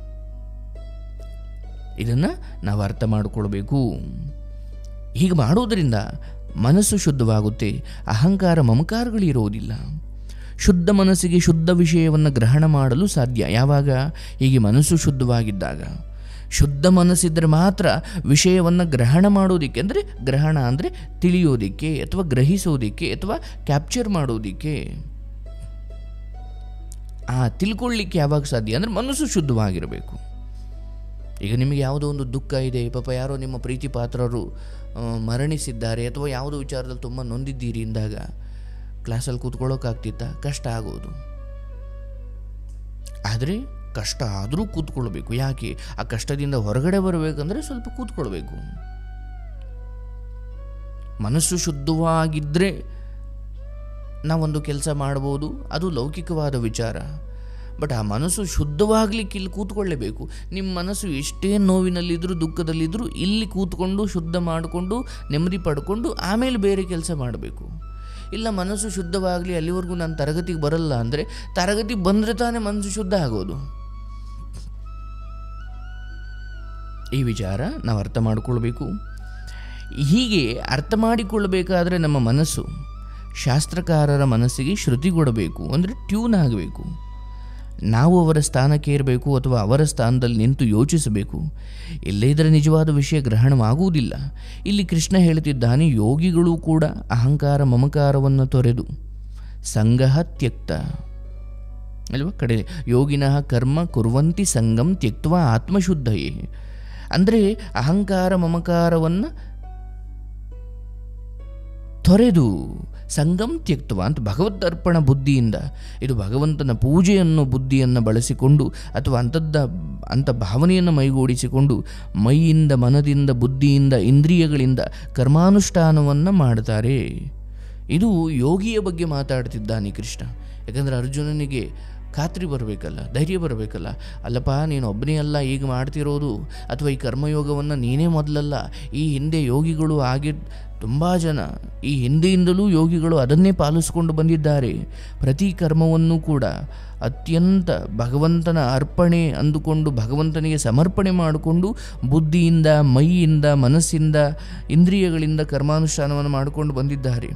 ಇದನ್ನು ನಾವು ಅರ್ಥ ಮಾಡಿಕೊಳ್ಬೇಕು ಹೀಗೆ ಮಾಡೋದರಿಂದ ಮನಸ್ಸು ಶುದ್ಧವಾಗುತ್ತೆ ಅಹಂಕಾರ ಮಮಕಾರಗಳಿರೋದಿಲ್ಲ ಶುದ್ಧ ಮನಸ್ಸಿಗೆ ಶುದ್ಧ ವಿಷಯವನ್ನು ಗ್ರಹಣ ಮಾಡಲು ಸಾಧ್ಯ ಯಾವಾಗ ಹೀಗೆ ಮನಸ್ಸು ಶುದ್ಧವಾಗಿದ್ದಾಗ ಶುದ್ಧ ಮನಸ್ಸಿದ್ರೆ ಮಾತ್ರ ವಿಷಯವನ್ನು ಗ್ರಹಣ ಮಾಡೋದಕ್ಕೆ ಅಂದರೆ ಗ್ರಹಣ ಅಂದರೆ ತಿಳಿಯೋದಕ್ಕೆ ಅಥವಾ ಗ್ರಹಿಸೋದಕ್ಕೆ ಅಥವಾ ಕ್ಯಾಪ್ಚರ್ ಮಾಡೋದಕ್ಕೆ ಆ ತಿಳ್ಕೊಳ್ಳಿಕ್ಕೆ ಯಾವಾಗ ಸಾಧ್ಯ ಅಂದರೆ ಮನಸ್ಸು ಶುದ್ಧವಾಗಿರಬೇಕು ಈಗ ನಿಮಗೆ ಯಾವುದೋ ಒಂದು ದುಃಖ ಇದೆ ಪಾಪ ಯಾರೋ ನಿಮ್ಮ ಪ್ರೀತಿ ಪಾತ್ರರು ಆ, ಮರಣಿಸಿದ್ದಾರೆ ಅಥವಾ ಯಾವುದೋ ವಿಚಾರದಲ್ಲಿ ತುಂಬ ನೊಂದಿದ್ದೀರಿ ಎಂದಾಗ ಕ್ಲಾಸಲ್ಲಿ ಕೂತ್ಕೊಳ್ಳೋಕ್ಕಾಗ್ತಿತ್ತ ಕಷ್ಟ ಆಗೋದು ಆದರೆ ಕಷ್ಟ ಆದರೂ ಕೂತ್ಕೊಳ್ಬೇಕು ಯಾಕೆ ಆ ಕಷ್ಟದಿಂದ ಹೊರಗಡೆ ಬರಬೇಕಂದ್ರೆ ಸ್ವಲ್ಪ ಕೂತ್ಕೊಳ್ಬೇಕು ಮನಸ್ಸು ಶುದ್ಧವಾಗಿದ್ದರೆ ನಾವೊಂದು ಕೆಲಸ ಮಾಡ್ಬೋದು ಅದು ಲೌಕಿಕವಾದ ವಿಚಾರ ಬಟ್ ಆ ಮನಸ್ಸು ಶುದ್ಧವಾಗಲಿಕ್ಕೆ ಇಲ್ಲಿ ಕೂತ್ಕೊಳ್ಳೇಬೇಕು ನಿಮ್ಮ ಮನಸ್ಸು ಎಷ್ಟೇ ನೋವಿನಲ್ಲಿದ್ದರೂ ದುಃಖದಲ್ಲಿದ್ದರೂ ಇಲ್ಲಿ ಕೂತ್ಕೊಂಡು ಶುದ್ಧ ಮಾಡಿಕೊಂಡು ನೆಮ್ಮದಿ ಪಡ್ಕೊಂಡು ಆಮೇಲೆ ಬೇರೆ ಕೆಲಸ ಮಾಡಬೇಕು ಇಲ್ಲ ಮನಸ್ಸು ಶುದ್ಧವಾಗಲಿ ಅಲ್ಲಿವರೆಗೂ ನಾನು ತರಗತಿಗೆ ಬರಲ್ಲ ಅಂದರೆ ತರಗತಿ ಬಂದರೆ ತಾನೇ ಮನಸ್ಸು ಶುದ್ಧ ಆಗೋದು ಈ ವಿಚಾರ ನಾವು ಅರ್ಥ ಮಾಡಿಕೊಳ್ಬೇಕು ಹೀಗೆ ಅರ್ಥ ಮಾಡಿಕೊಳ್ಳಬೇಕಾದ್ರೆ ನಮ್ಮ ಮನಸ್ಸು ಶಾಸ್ತ್ರಕಾರರ ಮನಸ್ಸಿಗೆ ಶ್ರುತಿಗೊಡಬೇಕು ಅಂದರೆ ಟ್ಯೂನ್ ಆಗಬೇಕು ನಾವು ಅವರ ಸ್ಥಾನಕ್ಕೆ ಇರಬೇಕು ಅಥವಾ ಅವರ ಸ್ಥಾನದಲ್ಲಿ ನಿಂತು ಯೋಚಿಸಬೇಕು ಇಲ್ಲೇ ಇದರ ನಿಜವಾದ ವಿಷಯ ಗ್ರಹಣವಾಗುವುದಿಲ್ಲ ಇಲ್ಲಿ ಕೃಷ್ಣ ಹೇಳುತ್ತಿದ್ದಾನೆ ಯೋಗಿಗಳು ಕೂಡ ಅಹಂಕಾರ ಮಮಕಾರವನ್ನು ತೊರೆದು ಸಂಗಹ ತ್ಯಕ್ತ ಅಲ್ವಾ ಕಡೆ ಯೋಗಿನಃ ಕರ್ಮ ಕುರುವಂತಿ ಸಂಗಂ ತ್ಯಕ್ತ ಆತ್ಮಶುದ್ಧಯೇ ಅಂದರೆ ಅಹಂಕಾರ ಮಮಕಾರವನ್ನು ತೊರೆದು ಸಂಗಮ್ ತ್ಯಕ್ತವ ಅಂತ ಭಗವದರ್ಪಣ ಬುದ್ಧಿಯಿಂದ ಇದು ಭಗವಂತನ ಪೂಜೆಯನ್ನು ಬುದ್ಧಿಯನ್ನು ಬಳಸಿಕೊಂಡು ಅಥವಾ ಅಂಥದ್ದ ಅಂಥ ಭಾವನೆಯನ್ನು ಮೈಗೂಡಿಸಿಕೊಂಡು ಮೈಯಿಂದ ಮನದಿಂದ ಬುದ್ಧಿಯಿಂದ ಇಂದ್ರಿಯಗಳಿಂದ ಕರ್ಮಾನುಷ್ಠಾನವನ್ನು ಮಾಡ್ತಾರೆ ಇದು ಯೋಗಿಯ ಬಗ್ಗೆ ಮಾತಾಡ್ತಿದ್ದಾನೆ ಕೃಷ್ಣ ಯಾಕಂದರೆ ಅರ್ಜುನನಿಗೆ ಖಾತ್ರಿ ಬರಬೇಕಲ್ಲ ಧೈರ್ಯ ಬರಬೇಕಲ್ಲ ಅಲ್ಲಪ್ಪ ನೀನು ಒಬ್ಬನೇ ಅಲ್ಲ ಈಗ ಮಾಡ್ತಿರೋದು ಅಥವಾ ಈ ಕರ್ಮಯೋಗವನ್ನು ನೀನೇ ಮೊದಲಲ್ಲ ಈ ಹಿಂದೆ ಯೋಗಿಗಳು ಆಗಿದ್ದ ತುಂಬ ಜನ ಈ ಹಿಂದೆಯಿಂದಲೂ ಯೋಗಿಗಳು ಅದನ್ನೇ ಪಾಲಿಸಿಕೊಂಡು ಬಂದಿದ್ದಾರೆ ಪ್ರತಿ ಕರ್ಮವನ್ನು ಕೂಡ ಅತ್ಯಂತ ಭಗವಂತನ ಅರ್ಪಣೆ ಅಂದುಕೊಂಡು ಭಗವಂತನಿಗೆ ಸಮರ್ಪಣೆ ಮಾಡಿಕೊಂಡು ಬುದ್ಧಿಯಿಂದ ಮೈಯಿಂದ ಮನಸ್ಸಿಂದ ಇಂದ್ರಿಯಗಳಿಂದ ಕರ್ಮಾನುಷ್ಠಾನವನ್ನು ಮಾಡಿಕೊಂಡು ಬಂದಿದ್ದಾರೆ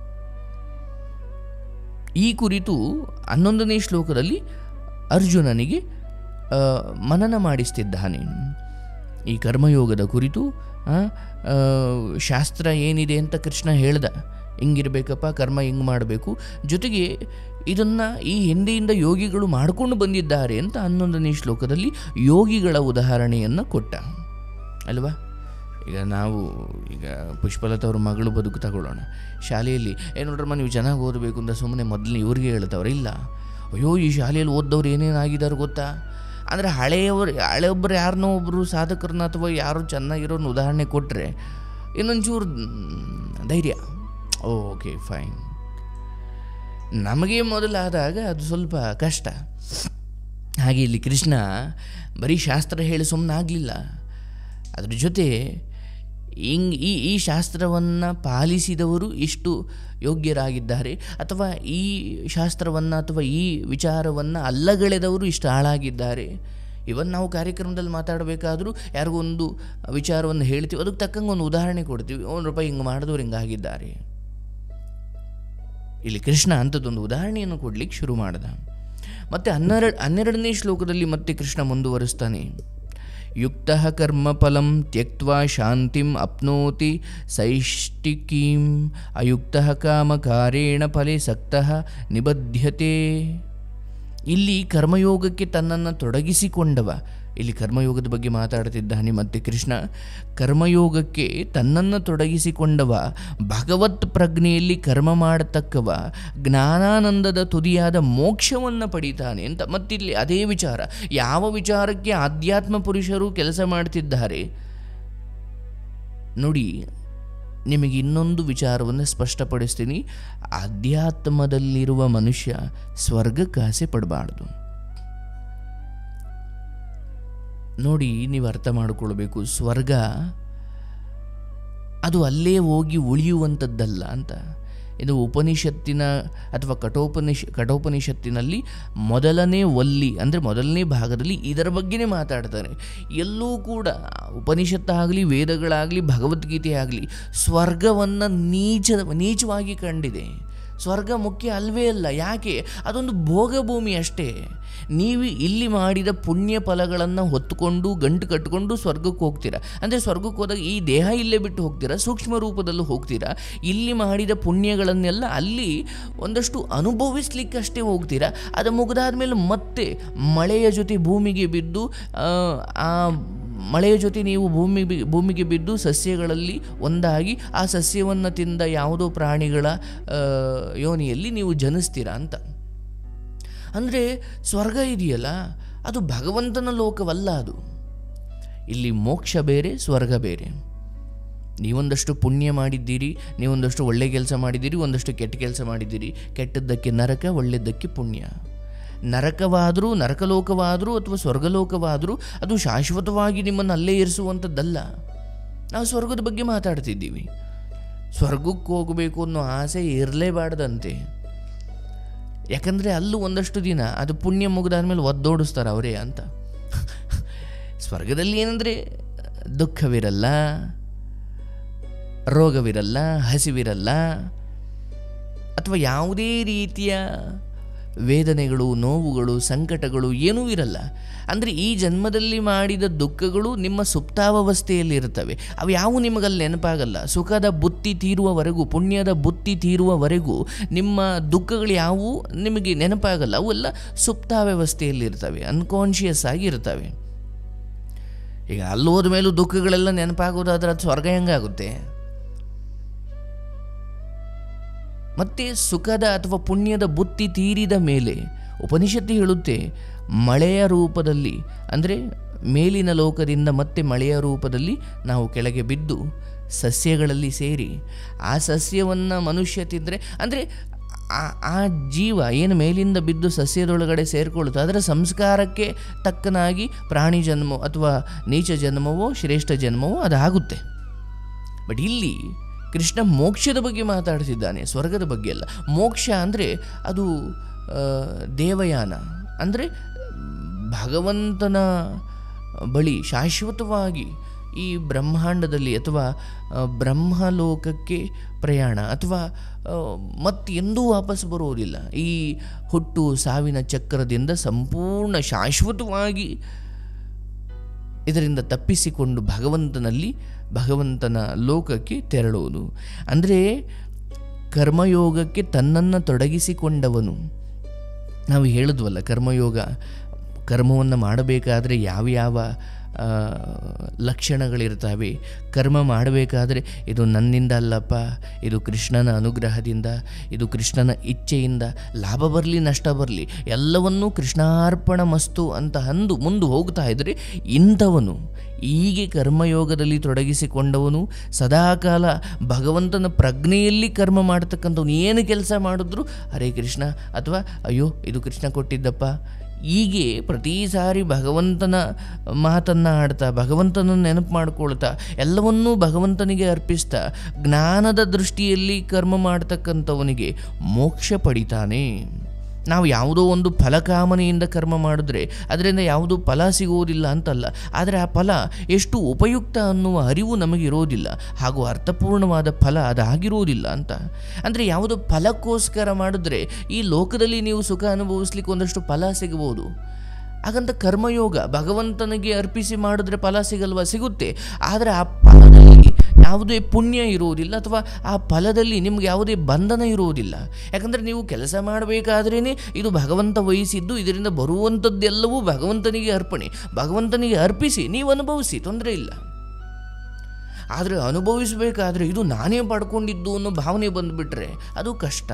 ಈ ಕುರಿತು ಹನ್ನೊಂದನೇ ಶ್ಲೋಕದಲ್ಲಿ ಅರ್ಜುನನಿಗೆ ಆ, ಮನನ ಮಾಡಿಸ್ತಿದ್ದಾನೆ ಈ ಕರ್ಮಯೋಗದ ಕುರಿತು ಆ, ಆ, ಶಾಸ್ತ್ರ ಏನಿದೆ ಅಂತ ಕೃಷ್ಣ ಹೇಳ್ದ ಹಿಂಗಿರ್ಬೇಕಪ್ಪ ಕರ್ಮ ಹಿಂಗೆ ಮಾಡಬೇಕು ಜೊತೆಗೆ ಇದನ್ನು ಈ ಹಿಂದೆಯಿಂದ ಯೋಗಿಗಳು ಮಾಡಿಕೊಂಡು ಬಂದಿದ್ದಾರೆ ಅಂತ ಹನ್ನೊಂದನೇ ಶ್ಲೋಕದಲ್ಲಿ ಯೋಗಿಗಳ ಉದಾಹರಣೆಯನ್ನು ಕೊಟ್ಟ ಅಲ್ವಾ ಈಗ ನಾವು ಈಗ ಪುಷ್ಪಲತಾ ಅವ್ರ ಮಗಳು ಬದುಕು ತಗೊಳ್ಳೋಣ ಶಾಲೆಯಲ್ಲಿ ಏನು ನೋಡ್ರಮ್ಮ ನೀವು ಚೆನ್ನಾಗಿ ಓದಬೇಕು ಅಂತ ಸುಮ್ಮನೆ ಮೊದಲು ಇವ್ರಿಗೆ ಹೇಳ್ತವ್ರೆ ಇಲ್ಲ ಅಯ್ಯೋ ಈ ಶಾಲೆಯಲ್ಲಿ ಓದ್ದವ್ರು ಏನೇನಾಗಿದ್ದಾರೆ ಗೊತ್ತಾ ಅಂದರೆ ಹಳೆಯವರು ಹಳೆಯೊಬ್ಬರು ಯಾರನ್ನೋ ಒಬ್ಬರು ಸಾಧಕರನ್ನ ಅಥವಾ ಯಾರು ಚೆನ್ನಾಗಿರೋನ ಉದಾಹರಣೆ ಕೊಟ್ಟರೆ ಇನ್ನೊಂಚೂರು ಧೈರ್ಯ ಓಕೆ ಫೈನ್ ನಮಗೆ ಮೊದಲಾದಾಗ ಅದು ಸ್ವಲ್ಪ ಕಷ್ಟ ಹಾಗೆ ಇಲ್ಲಿ ಕೃಷ್ಣ ಬರೀ ಶಾಸ್ತ್ರ ಹೇಳಿ ಸುಮ್ಮನೆ ಆಗಲಿಲ್ಲ ಅದ್ರ ಜೊತೆ ಹಿಂಗ್ ಈ ಈ ಶಾಸ್ತ್ರವನ್ನು ಪಾಲಿಸಿದವರು ಇಷ್ಟು ಯೋಗ್ಯರಾಗಿದ್ದಾರೆ ಅಥವಾ ಈ ಶಾಸ್ತ್ರವನ್ನು ಅಥವಾ ಈ ವಿಚಾರವನ್ನು ಅಲ್ಲಗಳೆದವರು ಇಷ್ಟು ಹಾಳಾಗಿದ್ದಾರೆ ಇವನ್ ನಾವು ಕಾರ್ಯಕ್ರಮದಲ್ಲಿ ಮಾತಾಡಬೇಕಾದ್ರೂ ಯಾರಿಗೂ ಒಂದು ವಿಚಾರವನ್ನು ಹೇಳ್ತೀವಿ ಅದಕ್ಕೆ ತಕ್ಕಂಗೆ ಒಂದು ಉದಾಹರಣೆ ಕೊಡ್ತೀವಿ ಒಂದು ರೂಪಾಯಿ ಹಿಂಗೆ ಮಾಡಿದವ್ರು ಹಿಂಗಾಗಿದ್ದಾರೆ ಇಲ್ಲಿ ಕೃಷ್ಣ ಅಂಥದ್ದೊಂದು ಉದಾಹರಣೆಯನ್ನು ಕೊಡ್ಲಿಕ್ಕೆ ಶುರು ಮಾಡ್ದ ಮತ್ತು ಹನ್ನೆರಡು ಹನ್ನೆರಡನೇ ಶ್ಲೋಕದಲ್ಲಿ ಮತ್ತೆ ಕೃಷ್ಣ ಮುಂದುವರಿಸ್ತಾನೆ ಯುಕ್ತ ಕರ್ಮ ಫಲಂ ತ್ಯಕ್ವಾ ಶಾಂತಿಂ ಅಪ್ನೋತಿ ಸೈಷ್ಟಿಕೀಂ ಅಯುಕ್ತ ಕಾಮಕಾರೇಣ ಫಲೆ ಸಕ್ತಃ ನಿಬದ್ಧತೆ ಇಲ್ಲಿ ಕರ್ಮಯೋಗಕ್ಕೆ ತನ್ನನ್ನು ತೊಡಗಿಸಿಕೊಂಡವ ಇಲ್ಲಿ ಕರ್ಮಯೋಗದ ಬಗ್ಗೆ ಮಾತಾಡ್ತಿದ್ದಾನೆ ಮತ್ತೆ ಕೃಷ್ಣ ಕರ್ಮಯೋಗಕ್ಕೆ ತನ್ನನ್ನು ತೊಡಗಿಸಿಕೊಂಡವ ಭಗವತ್ ಪ್ರಜ್ಞೆಯಲ್ಲಿ ಕರ್ಮ ಮಾಡತಕ್ಕವ ಜ್ಞಾನಾನಂದದ ತುದಿಯಾದ ಮೋಕ್ಷವನ್ನು ಪಡೀತಾನೆ ಅಂತ ಮತ್ತಿಲ್ಲಿ ಅದೇ ವಿಚಾರ ಯಾವ ವಿಚಾರಕ್ಕೆ ಆಧ್ಯಾತ್ಮ ಪುರುಷರು ಕೆಲಸ ಮಾಡ್ತಿದ್ದಾರೆ ನೋಡಿ ನಿಮಗೆ ಇನ್ನೊಂದು ವಿಚಾರವನ್ನು ಸ್ಪಷ್ಟಪಡಿಸ್ತೀನಿ ಅಧ್ಯಾತ್ಮದಲ್ಲಿರುವ ಮನುಷ್ಯ ಸ್ವರ್ಗಕ್ಕೆ ಆಸೆ ಪಡಬಾರ್ದು ನೋಡಿ ನೀವು ಅರ್ಥ ಮಾಡಿಕೊಳ್ಬೇಕು ಸ್ವರ್ಗ ಅದು ಅಲ್ಲೇ ಹೋಗಿ ಉಳಿಯುವಂಥದ್ದಲ್ಲ ಅಂತ ಇದು ಉಪನಿಷತ್ತಿನ ಅಥವಾ ಕಠೋಪನಿಷ ಕಠೋಪನಿಷತ್ತಿನಲ್ಲಿ ಮೊದಲನೇ ಒಲ್ಲಿ ಅಂದರೆ ಮೊದಲನೇ ಭಾಗದಲ್ಲಿ ಇದರ ಬಗ್ಗೆನೇ ಮಾತಾಡ್ತಾರೆ ಎಲ್ಲೂ ಕೂಡ ಉಪನಿಷತ್ತಾಗಲಿ ವೇದಗಳಾಗಲಿ ಭಗವದ್ಗೀತೆ ಆಗಲಿ ಸ್ವರ್ಗವನ್ನು ನೀಚ ನೀಚವಾಗಿ ಕಂಡಿದೆ ಸ್ವರ್ಗ ಮುಖ್ಯ ಅಲ್ವೇ ಅಲ್ಲ ಯಾಕೆ ಅದೊಂದು ಭೋಗಭೂಮಿ ಅಷ್ಟೇ ನೀವು ಇಲ್ಲಿ ಮಾಡಿದ ಪುಣ್ಯ ಫಲಗಳನ್ನು ಹೊತ್ತುಕೊಂಡು ಗಂಟು ಕಟ್ಟಿಕೊಂಡು ಸ್ವರ್ಗಕ್ಕೆ ಹೋಗ್ತೀರಾ ಅಂದರೆ ಸ್ವರ್ಗಕ್ಕೆ ಹೋದಾಗ ಈ ದೇಹ ಇಲ್ಲೇ ಬಿಟ್ಟು ಹೋಗ್ತೀರಾ ಸೂಕ್ಷ್ಮ ರೂಪದಲ್ಲೂ ಹೋಗ್ತೀರಾ ಇಲ್ಲಿ ಮಾಡಿದ ಪುಣ್ಯಗಳನ್ನೆಲ್ಲ ಅಲ್ಲಿ ಒಂದಷ್ಟು ಅನುಭವಿಸ್ಲಿಕ್ಕಷ್ಟೇ ಹೋಗ್ತೀರಾ ಅದು ಮುಗಿದಾದ ಮೇಲೆ ಮತ್ತೆ ಮಳೆಯ ಜೊತೆ ಭೂಮಿಗೆ ಬಿದ್ದು ಆ, ಆ ಮಳೆಯ ಜೊತೆ ನೀವು ಭೂಮಿ ಬಿ- ಭೂಮಿಗೆ ಬಿದ್ದು ಸಸ್ಯಗಳಲ್ಲಿ ಒಂದಾಗಿ ಆ ಸಸ್ಯವನ್ನು ತಿಂದ ಯಾವುದೋ ಪ್ರಾಣಿಗಳ ಆ, ಯೋನಿಯಲ್ಲಿ ನೀವು ಜನಿಸ್ತೀರಾ ಅಂತ ಅಂದರೆ ಸ್ವರ್ಗ ಇದೆಯಲ್ಲ ಅದು ಭಗವಂತನ ಲೋಕವಲ್ಲ ಅದು ಇಲ್ಲಿ ಮೋಕ್ಷ ಬೇರೆ ಸ್ವರ್ಗ ಬೇರೆ ನೀವೊಂದಷ್ಟು ಪುಣ್ಯ ಮಾಡಿದ್ದೀರಿ ನೀವೊಂದಷ್ಟು ಒಳ್ಳೆ ಕೆಲಸ ಮಾಡಿದ್ದೀರಿ ಒಂದಷ್ಟು ಕೆಟ್ಟ ಕೆಲಸ ಮಾಡಿದ್ದೀರಿ ಕೆಟ್ಟದ್ದಕ್ಕೆ ನರಕ ಒಳ್ಳೆಯದಕ್ಕೆ ಪುಣ್ಯ ನರಕವಾದರೂ ನರಕಲೋಕವಾದರೂ ಅಥವಾ ಸ್ವರ್ಗಲೋಕವಾದರೂ ಅದು ಶಾಶ್ವತವಾಗಿ ನಿಮ್ಮನ್ನು ಅಲ್ಲೇ ಇರಿಸುವಂಥದ್ದಲ್ಲ ನಾವು ಸ್ವರ್ಗದ ಬಗ್ಗೆ ಮಾತಾಡ್ತಿದ್ದೀವಿ ಸ್ವರ್ಗಕ್ಕೆ ಹೋಗಬೇಕು ಅನ್ನೋ ಆಸೆ ಇರಲೇಬಾರ್ದಂತೆ ಯಾಕಂದರೆ ಅಲ್ಲೂ ಒಂದಷ್ಟು ದಿನ ಅದು ಪುಣ್ಯ ಮುಗಿದಾದ್ಮೇಲೆ ಒದ್ದೋಡಿಸ್ತಾರೆ ಅವರೇ ಅಂತ ಸ್ವರ್ಗದಲ್ಲಿ ಏನಂದರೆ ದುಃಖವಿರಲ್ಲ ರೋಗವಿರಲ್ಲ ಹಸಿವಿರಲ್ಲ ಅಥವಾ ಯಾವುದೇ ರೀತಿಯ ವೇದನೆಗಳು ನೋವುಗಳು ಸಂಕಟಗಳು ಏನೂ ಇರಲ್ಲ ಅಂದರೆ ಈ ಜನ್ಮದಲ್ಲಿ ಮಾಡಿದ ದುಃಖಗಳು ನಿಮ್ಮ ಸುಪ್ತಾವಸ್ಥೆಯಲ್ಲಿ ಇರ್ತವೆ ಅವು ಯಾವ ನಿಮಗಲ್ಲಿ ನೆನಪಾಗಲ್ಲ ಸುಖದ ಬುತ್ತಿ ತೀರುವವರೆಗೂ ಪುಣ್ಯದ ಬುತ್ತಿ ತೀರುವವರೆಗೂ ನಿಮ್ಮ ದುಃಖಗಳು ಯಾವುವು ನಿಮಗೆ ನೆನಪಾಗಲ್ಲ ಅವೆಲ್ಲ ಸುಪ್ತಾವ್ಯವಸ್ಥೆಯಲ್ಲಿ ಇರ್ತವೆ ಅನ್ಕಾನ್ಷಿಯಸ್ ಆಗಿ ಇರ್ತವೆ ಈಗ ಅಲ್ಲಿ ಹೋದ ಮೇಲೂ ದುಃಖಗಳೆಲ್ಲ ನೆನಪಾಗೋದಾದ್ರೆ ಅದು ಸ್ವರ್ಗ ಹೆಂಗಾಗುತ್ತೆ ಮತ್ತೆ ಸುಖದ ಅಥವಾ ಪುಣ್ಯದ ಬುತ್ತಿ ತೀರಿದ ಮೇಲೆ ಉಪನಿಷತ್ತು ಹೇಳುತ್ತೆ ಮಳೆಯ ರೂಪದಲ್ಲಿ ಅಂದರೆ ಮೇಲಿನ ಲೋಕದಿಂದ ಮತ್ತೆ ಮಳೆಯ ರೂಪದಲ್ಲಿ ನಾವು ಕೆಳಗೆ ಬಿದ್ದು ಸಸ್ಯಗಳಲ್ಲಿ ಸೇರಿ ಆ ಸಸ್ಯವನ್ನು ಮನುಷ್ಯ ತಿಂದರೆ ಅಂದರೆ ಆ- ಆ ಜೀವ ಏನು ಮೇಲಿಂದ ಬಿದ್ದು ಸಸ್ಯದೊಳಗಡೆ ಸೇರಿಕೊಳ್ಳುತ್ತೆ ಅದರ ಸಂಸ್ಕಾರಕ್ಕೆ ತಕ್ಕನಾಗಿ ಪ್ರಾಣಿ ಜನ್ಮ ಅಥವಾ ನೀಚ ಜನ್ಮವೋ ಶ್ರೇಷ್ಠ ಜನ್ಮವೋ ಅದಾಗುತ್ತೆ ಬಟ್ ಇಲ್ಲಿ ಕೃಷ್ಣ ಮೋಕ್ಷದ ಬಗ್ಗೆ ಮಾತಾಡ್ತಿದ್ದಾನೆ ಸ್ವರ್ಗದ ಬಗ್ಗೆ ಅಲ್ಲ ಮೋಕ್ಷ ಅಂದರೆ ಅದು ಆ, ದೇವಯಾನ ಅಂದರೆ ಭಗವಂತನ ಬಳಿ ಶಾಶ್ವತವಾಗಿ ಈ ಬ್ರಹ್ಮಾಂಡದಲ್ಲಿ ಅಥವಾ ಆ, ಬ್ರಹ್ಮಲೋಕಕ್ಕೆ ಪ್ರಯಾಣ ಅಥವಾ ಆ, ಮತ್ತೆಂದೂ ವಾಪಸ್ ಬರುವುದಿಲ್ಲ ಈ ಹುಟ್ಟು ಸಾವಿನ ಚಕ್ರದಿಂದ ಸಂಪೂರ್ಣ ಶಾಶ್ವತವಾಗಿ ಇದರಿಂದ ತಪ್ಪಿಸಿಕೊಂಡು ಭಗವಂತನಲ್ಲಿ ಭಗವಂತನ ಲೋಕಕ್ಕೆ ತೆರಳುವುದು ಅಂದರೆ ಕರ್ಮಯೋಗಕ್ಕೆ ತನ್ನನ್ನು ತೊಡಗಿಸಿಕೊಂಡವನು ನಾವು ಹೇಳಿದ್ವಲ್ಲ ಕರ್ಮಯೋಗ ಕರ್ಮವನ್ನು ಮಾಡಬೇಕಾದ್ರೆ ಯಾವ ಯಾವ ಆ, ಲಕ್ಷಣಗಳಿರ್ತವೆ ಕರ್ಮ ಮಾಡಬೇಕಾದ್ರೆ ಇದು ನನ್ನಿಂದ ಅಲ್ಲಪ್ಪ ಇದು ಕೃಷ್ಣನ ಅನುಗ್ರಹದಿಂದ ಇದು ಕೃಷ್ಣನ ಇಚ್ಛೆಯಿಂದ ಲಾಭ ಬರಲಿ ನಷ್ಟ ಬರಲಿ ಎಲ್ಲವನ್ನೂ ಕೃಷ್ಣಾರ್ಪಣ ಮಸ್ತು ಅಂತ ಅಂದು ಮುಂದೆ ಹೋಗ್ತಾ ಇದ್ದರೆ ಇಂಥವನು ಹೀಗೆ ಕರ್ಮಯೋಗದಲ್ಲಿ ತೊಡಗಿಸಿಕೊಂಡವನು ಸದಾಕಾಲ ಭಗವಂತನ ಪ್ರಜ್ಞೆಯಲ್ಲಿ ಕರ್ಮ ಮಾಡ್ತಕ್ಕಂಥವ್ನು ಏನು ಕೆಲಸ ಮಾಡಿದ್ರು ಹರೇ ಕೃಷ್ಣ ಅಥವಾ ಅಯ್ಯೋ ಇದು ಕೃಷ್ಣ ಕೊಟ್ಟಿದ್ದಪ್ಪ ಹೀಗೆ ಪ್ರತಿ ಸಾರಿ ಭಗವಂತನ ಮಾತನ್ನು ಆಡ್ತಾ ಭಗವಂತನ ನೆನಪು ಮಾಡ್ಕೊಳ್ತಾ ಎಲ್ಲವನ್ನೂ ಭಗವಂತನಿಗೆ ಅರ್ಪಿಸ್ತಾ ಜ್ಞಾನದ ದೃಷ್ಟಿಯಲ್ಲಿ ಕರ್ಮ ಮಾಡ್ತಕ್ಕಂಥವನಿಗೆ ಮೋಕ್ಷ ಪಡಿತಾನೆ ನಾವು ಯಾವುದೋ ಒಂದು ಫಲಕಾಮನೆಯಿಂದ ಕರ್ಮ ಮಾಡಿದ್ರೆ ಅದರಿಂದ ಯಾವುದೂ ಫಲ ಸಿಗುವುದಿಲ್ಲ ಅಂತಲ್ಲ ಆದರೆ ಆ ಫಲ ಎಷ್ಟು ಉಪಯುಕ್ತ ಅನ್ನುವ ಅರಿವು ನಮಗಿರೋದಿಲ್ಲ ಹಾಗೂ ಅರ್ಥಪೂರ್ಣವಾದ ಫಲ ಅದಾಗಿರುವುದಿಲ್ಲ ಅಂತ ಅಂದರೆ ಯಾವುದೋ ಫಲಕ್ಕೋಸ್ಕರ ಮಾಡಿದ್ರೆ ಈ ಲೋಕದಲ್ಲಿ ನೀವು ಸುಖ ಅನುಭವಿಸ್ಲಿಕ್ಕೆ ಒಂದಷ್ಟು ಫಲ ಸಿಗಬಹುದು ಹಾಗಂತ ಕರ್ಮಯೋಗ ಭಗವಂತನಿಗೆ ಅರ್ಪಿಸಿ ಮಾಡಿದ್ರೆ ಫಲ ಸಿಗಲ್ವಾ ಸಿಗುತ್ತೆ ಆದರೆ ಆ ಫಲದಲ್ಲಿ ಯಾವುದೇ ಪುಣ್ಯ ಇರುವುದಿಲ್ಲ ಅಥವಾ ಆ ಫಲದಲ್ಲಿ ನಿಮ್ಗೆ ಯಾವುದೇ ಬಂಧನ ಇರುವುದಿಲ್ಲ ಯಾಕಂದರೆ ನೀವು ಕೆಲಸ ಮಾಡಬೇಕಾದ್ರೇ ಇದು ಭಗವಂತ ವಹಿಸಿದ್ದು ಇದರಿಂದ ಬರುವಂಥದ್ದೆಲ್ಲವೂ ಭಗವಂತನಿಗೆ ಅರ್ಪಣೆ ಭಗವಂತನಿಗೆ ಅರ್ಪಿಸಿ ನೀವು ಅನುಭವಿಸಿ ತೊಂದರೆ ಇಲ್ಲ ಆದರೆ ಅನುಭವಿಸಬೇಕಾದ್ರೆ ಇದು ನಾನೇ ಪಡ್ಕೊಂಡಿದ್ದು ಅನ್ನೋ ಭಾವನೆ ಬಂದುಬಿಟ್ರೆ ಅದು ಕಷ್ಟ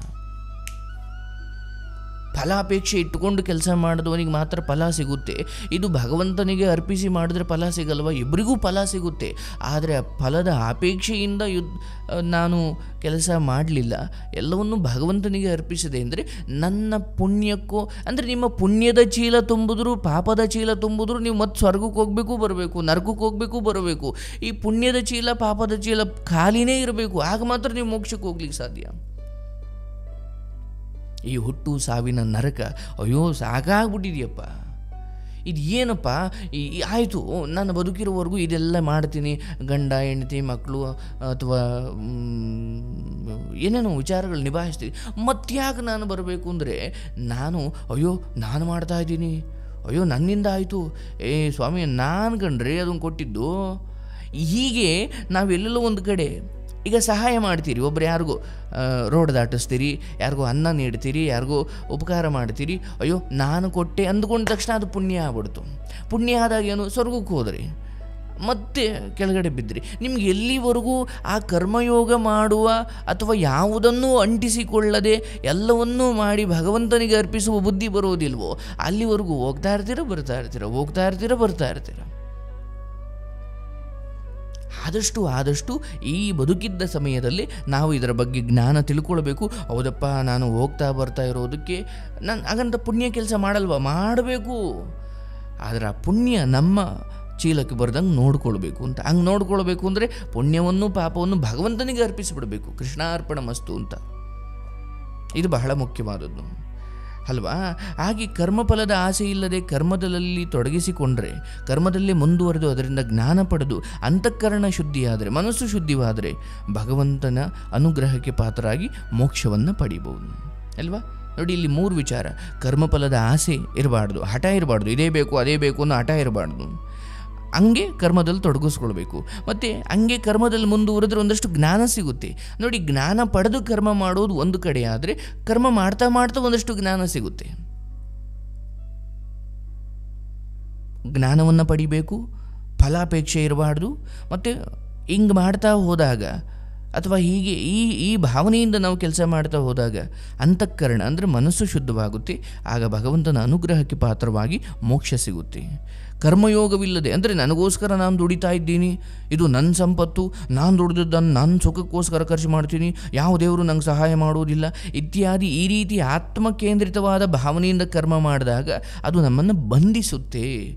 ಫಲಾಪೇಕ್ಷೆ ಇಟ್ಟುಕೊಂಡು ಕೆಲಸ ಮಾಡಿದವನಿಗೆ ಮಾತ್ರ ಫಲ ಸಿಗುತ್ತೆ ಇದು ಭಗವಂತನಿಗೆ ಅರ್ಪಿಸಿ ಮಾಡಿದ್ರೆ ಫಲ ಸಿಗಲ್ವ ಇಬ್ಬರಿಗೂ ಫಲ ಸಿಗುತ್ತೆ ಆದರೆ ಆ ಫಲದ ಅಪೇಕ್ಷೆಯಿಂದ ಯುದ್ಧ ನಾನು ಕೆಲಸ ಮಾಡಲಿಲ್ಲ ಎಲ್ಲವನ್ನೂ ಭಗವಂತನಿಗೆ ಅರ್ಪಿಸಿದೆ ಅಂದರೆ ನನ್ನ ಪುಣ್ಯಕ್ಕೂ ಅಂದರೆ ನಿಮ್ಮ ಪುಣ್ಯದ ಚೀಲ ತುಂಬಿದ್ರು ಪಾಪದ ಚೀಲ ತುಂಬಿದ್ರು ನೀವು ಮತ್ತೆ ಸ್ವರ್ಗಕ್ಕೆ ಹೋಗಬೇಕು ಬರಬೇಕು ನರಕಕ್ಕೆ ಹೋಗಬೇಕು ಬರಬೇಕು ಈ ಪುಣ್ಯದ ಚೀಲ ಪಾಪದ ಚೀಲ ಖಾಲಿನೇ ಇರಬೇಕು ಆಗ ಮಾತ್ರ ನೀವು ಮೋಕ್ಷಕ್ಕೆ ಹೋಗ್ಲಿಕ್ಕೆ ಸಾಧ್ಯ ಈ ಹುಟ್ಟು ಸಾವಿನ ನರಕ ಅಯ್ಯೋ ಸಾಕಾಗ್ಬಿಟ್ಟಿದೆಯಪ್ಪ ಇದು ಏನಪ್ಪ ಈ ಈ ಆಯಿತು ನಾನು ಬದುಕಿರೋವರೆಗೂ ಇದೆಲ್ಲ ಮಾಡ್ತೀನಿ ಗಂಡ ಹೆಂಡತಿ ಮಕ್ಕಳು ಅಥವಾ ಮ್, ಏನೇನೋ ವಿಚಾರಗಳು ನಿಭಾಯಿಸ್ತೀನಿ ಮತ್ತ್ಯಾಕೆ ನಾನು ಬರಬೇಕು ಅಂದರೆ ನಾನು ಅಯ್ಯೋ ನಾನು ಮಾಡ್ತಾ ಇದ್ದೀನಿ ಅಯ್ಯೋ ನನ್ನಿಂದ ಆಯಿತು ಏ ಸ್ವಾಮಿ ನಾನು ಕಂಡ್ರೆ ಅದನ್ನು ಕೊಟ್ಟಿದ್ದು ಹೀಗೆ ನಾವೆಲ್ಲೆಲ್ಲೋ ಒಂದು ಕಡೆ ಈಗ ಸಹಾಯ ಮಾಡ್ತೀರಿ ಒಬ್ರು ಯಾರಿಗೂ ರೋಡ್ ದಾಟಿಸ್ತೀರಿ ಯಾರಿಗೂ ಅನ್ನ ನೀಡ್ತೀರಿ ಯಾರಿಗೂ ಉಪಕಾರ ಮಾಡ್ತೀರಿ ಅಯ್ಯೋ ನಾನು ಕೊಟ್ಟೆ ಅಂದ್ಕೊಂಡ ತಕ್ಷಣ ಅದು ಪುಣ್ಯ ಆಗ್ಬಿಡ್ತು ಪುಣ್ಯ ಆದಾಗ ಏನು ಸ್ವರ್ಗಕ್ಕೆ ಹೋದ್ರಿ ಮತ್ತೆ ಕೆಳಗಡೆ ಬಿದ್ದಿರಿ ನಿಮ್ಗೆ ಎಲ್ಲಿವರೆಗೂ ಆ ಕರ್ಮಯೋಗ ಮಾಡುವ ಅಥವಾ ಯಾವುದನ್ನೂ ಅಂಟಿಸಿಕೊಳ್ಳದೆ ಎಲ್ಲವನ್ನೂ ಮಾಡಿ ಭಗವಂತನಿಗೆ ಅರ್ಪಿಸುವ ಬುದ್ಧಿ ಬರೋದಿಲ್ವೋ ಅಲ್ಲಿವರೆಗೂ ಹೋಗ್ತಾ ಇರ್ತೀರ ಬರ್ತಾ ಇರ್ತೀರ ಹೋಗ್ತಾ ಇರ್ತೀರ ಬರ್ತಾ ಇರ್ತೀರ ಆದಷ್ಟು ಆದಷ್ಟು ಈ ಬದುಕಿದ್ದ ಸಮಯದಲ್ಲಿ ನಾವು ಇದರ ಬಗ್ಗೆ ಜ್ಞಾನ ತಿಳ್ಕೊಳ್ಬೇಕು ಹೌದಪ್ಪ ನಾನು ಹೋಗ್ತಾ ಬರ್ತಾ ಇರೋದಕ್ಕೆ ನಾನು ಹಾಗಂತ ಪುಣ್ಯ ಕೆಲಸ ಮಾಡಲ್ವ ಮಾಡಬೇಕು ಆದರೆ ಆ ಪುಣ್ಯ ನಮ್ಮ ಚೀಲಕ್ಕೆ ಬರ್ದಂಗೆ ನೋಡ್ಕೊಳ್ಬೇಕು ಅಂತ ಹಂಗೆ ನೋಡ್ಕೊಳ್ಬೇಕು ಅಂದರೆ ಪುಣ್ಯವನ್ನು ಪಾಪವನ್ನು ಭಗವಂತನಿಗೆ ಅರ್ಪಿಸಿಬಿಡಬೇಕು ಕೃಷ್ಣಾರ್ಪಣ ಮಸ್ತು ಅಂತ ಇದು ಬಹಳ ಮುಖ್ಯವಾದದ್ದು ಅಲ್ವಾ ಹಾಗೆ ಕರ್ಮಫಲದ ಆಸೆ ಇಲ್ಲದೆ ಕರ್ಮದಲ್ಲಿ ತೊಡಗಿಸಿಕೊಂಡ್ರೆ ಕರ್ಮದಲ್ಲೇ ಮುಂದುವರೆದು ಅದರಿಂದ ಜ್ಞಾನ ಪಡೆದು ಅಂತಃಕರಣ ಶುದ್ಧಿಯಾದರೆ ಮನಸ್ಸು ಶುದ್ಧಿವಾದರೆ ಭಗವಂತನ ಅನುಗ್ರಹಕ್ಕೆ ಪಾತ್ರರಾಗಿ ಮೋಕ್ಷವನ್ನು ಪಡಿಬೋದು ಅಲ್ವಾ ನೋಡಿ ಇಲ್ಲಿ ಮೂರು ವಿಚಾರ ಕರ್ಮಫಲದ ಆಸೆ ಇರಬಾರ್ದು ಹಠ ಇರಬಾರ್ದು ಇದೇ ಬೇಕು ಅದೇ ಬೇಕು ಅನ್ನೋ ಹಠ ಇರಬಾರ್ದು ಹಂಗೆ ಕರ್ಮದಲ್ಲಿ ತೊಡಗಿಸ್ಕೊಳ್ಬೇಕು ಮತ್ತು ಹಂಗೆ ಕರ್ಮದಲ್ಲಿ ಮುಂದುವರೆದ್ರೆ ಒಂದಷ್ಟು ಜ್ಞಾನ ಸಿಗುತ್ತೆ ನೋಡಿ ಜ್ಞಾನ ಪಡೆದು ಕರ್ಮ ಮಾಡೋದು ಒಂದು ಕಡೆ ಆದರೆ ಕರ್ಮ ಮಾಡ್ತಾ ಮಾಡ್ತಾ ಒಂದಷ್ಟು ಜ್ಞಾನ ಸಿಗುತ್ತೆ ಜ್ಞಾನವನ್ನು ಪಡಿಬೇಕು ಫಲಾಪೇಕ್ಷೆ ಇರಬಾರ್ದು ಮತ್ತು ಹಿಂಗೆ ಮಾಡ್ತಾ ಹೋದಾಗ ಅಥವಾ ಹೀಗೆ ಈ ಈ ಭಾವನೆಯಿಂದ ನಾವು ಕೆಲಸ ಮಾಡ್ತಾ ಹೋದಾಗ ಅಂತಃಕರಣ ಅಂದರೆ ಮನಸ್ಸು ಶುದ್ಧವಾಗುತ್ತೆ ಆಗ ಭಗವಂತನ ಅನುಗ್ರಹಕ್ಕೆ ಪಾತ್ರವಾಗಿ ಮೋಕ್ಷ ಸಿಗುತ್ತೆ ಕರ್ಮಯೋಗವಿಲ್ಲದೆ ಅಂದರೆ ನನಗೋಸ್ಕರ ನಾನು ದುಡಿತಾ ಇದ್ದೀನಿ ಇದು ನನ್ನ ಸಂಪತ್ತು ನಾನು ದುಡಿದದ್ದನ್ನು ನನ್ನ ಸುಖಕ್ಕೋಸ್ಕರ ಖರ್ಚು ಮಾಡ್ತೀನಿ ಯಾವ ದೇವರು ನಂಗೆ ಸಹಾಯ ಮಾಡುವುದಿಲ್ಲ ಇತ್ಯಾದಿ ಈ ರೀತಿ ಆತ್ಮಕೇಂದ್ರಿತವಾದ ಭಾವನೆಯಿಂದ ಕರ್ಮ ಮಾಡಿದಾಗ ಅದು ನಮ್ಮನ್ನು ಬಂಧಿಸುತ್ತೆ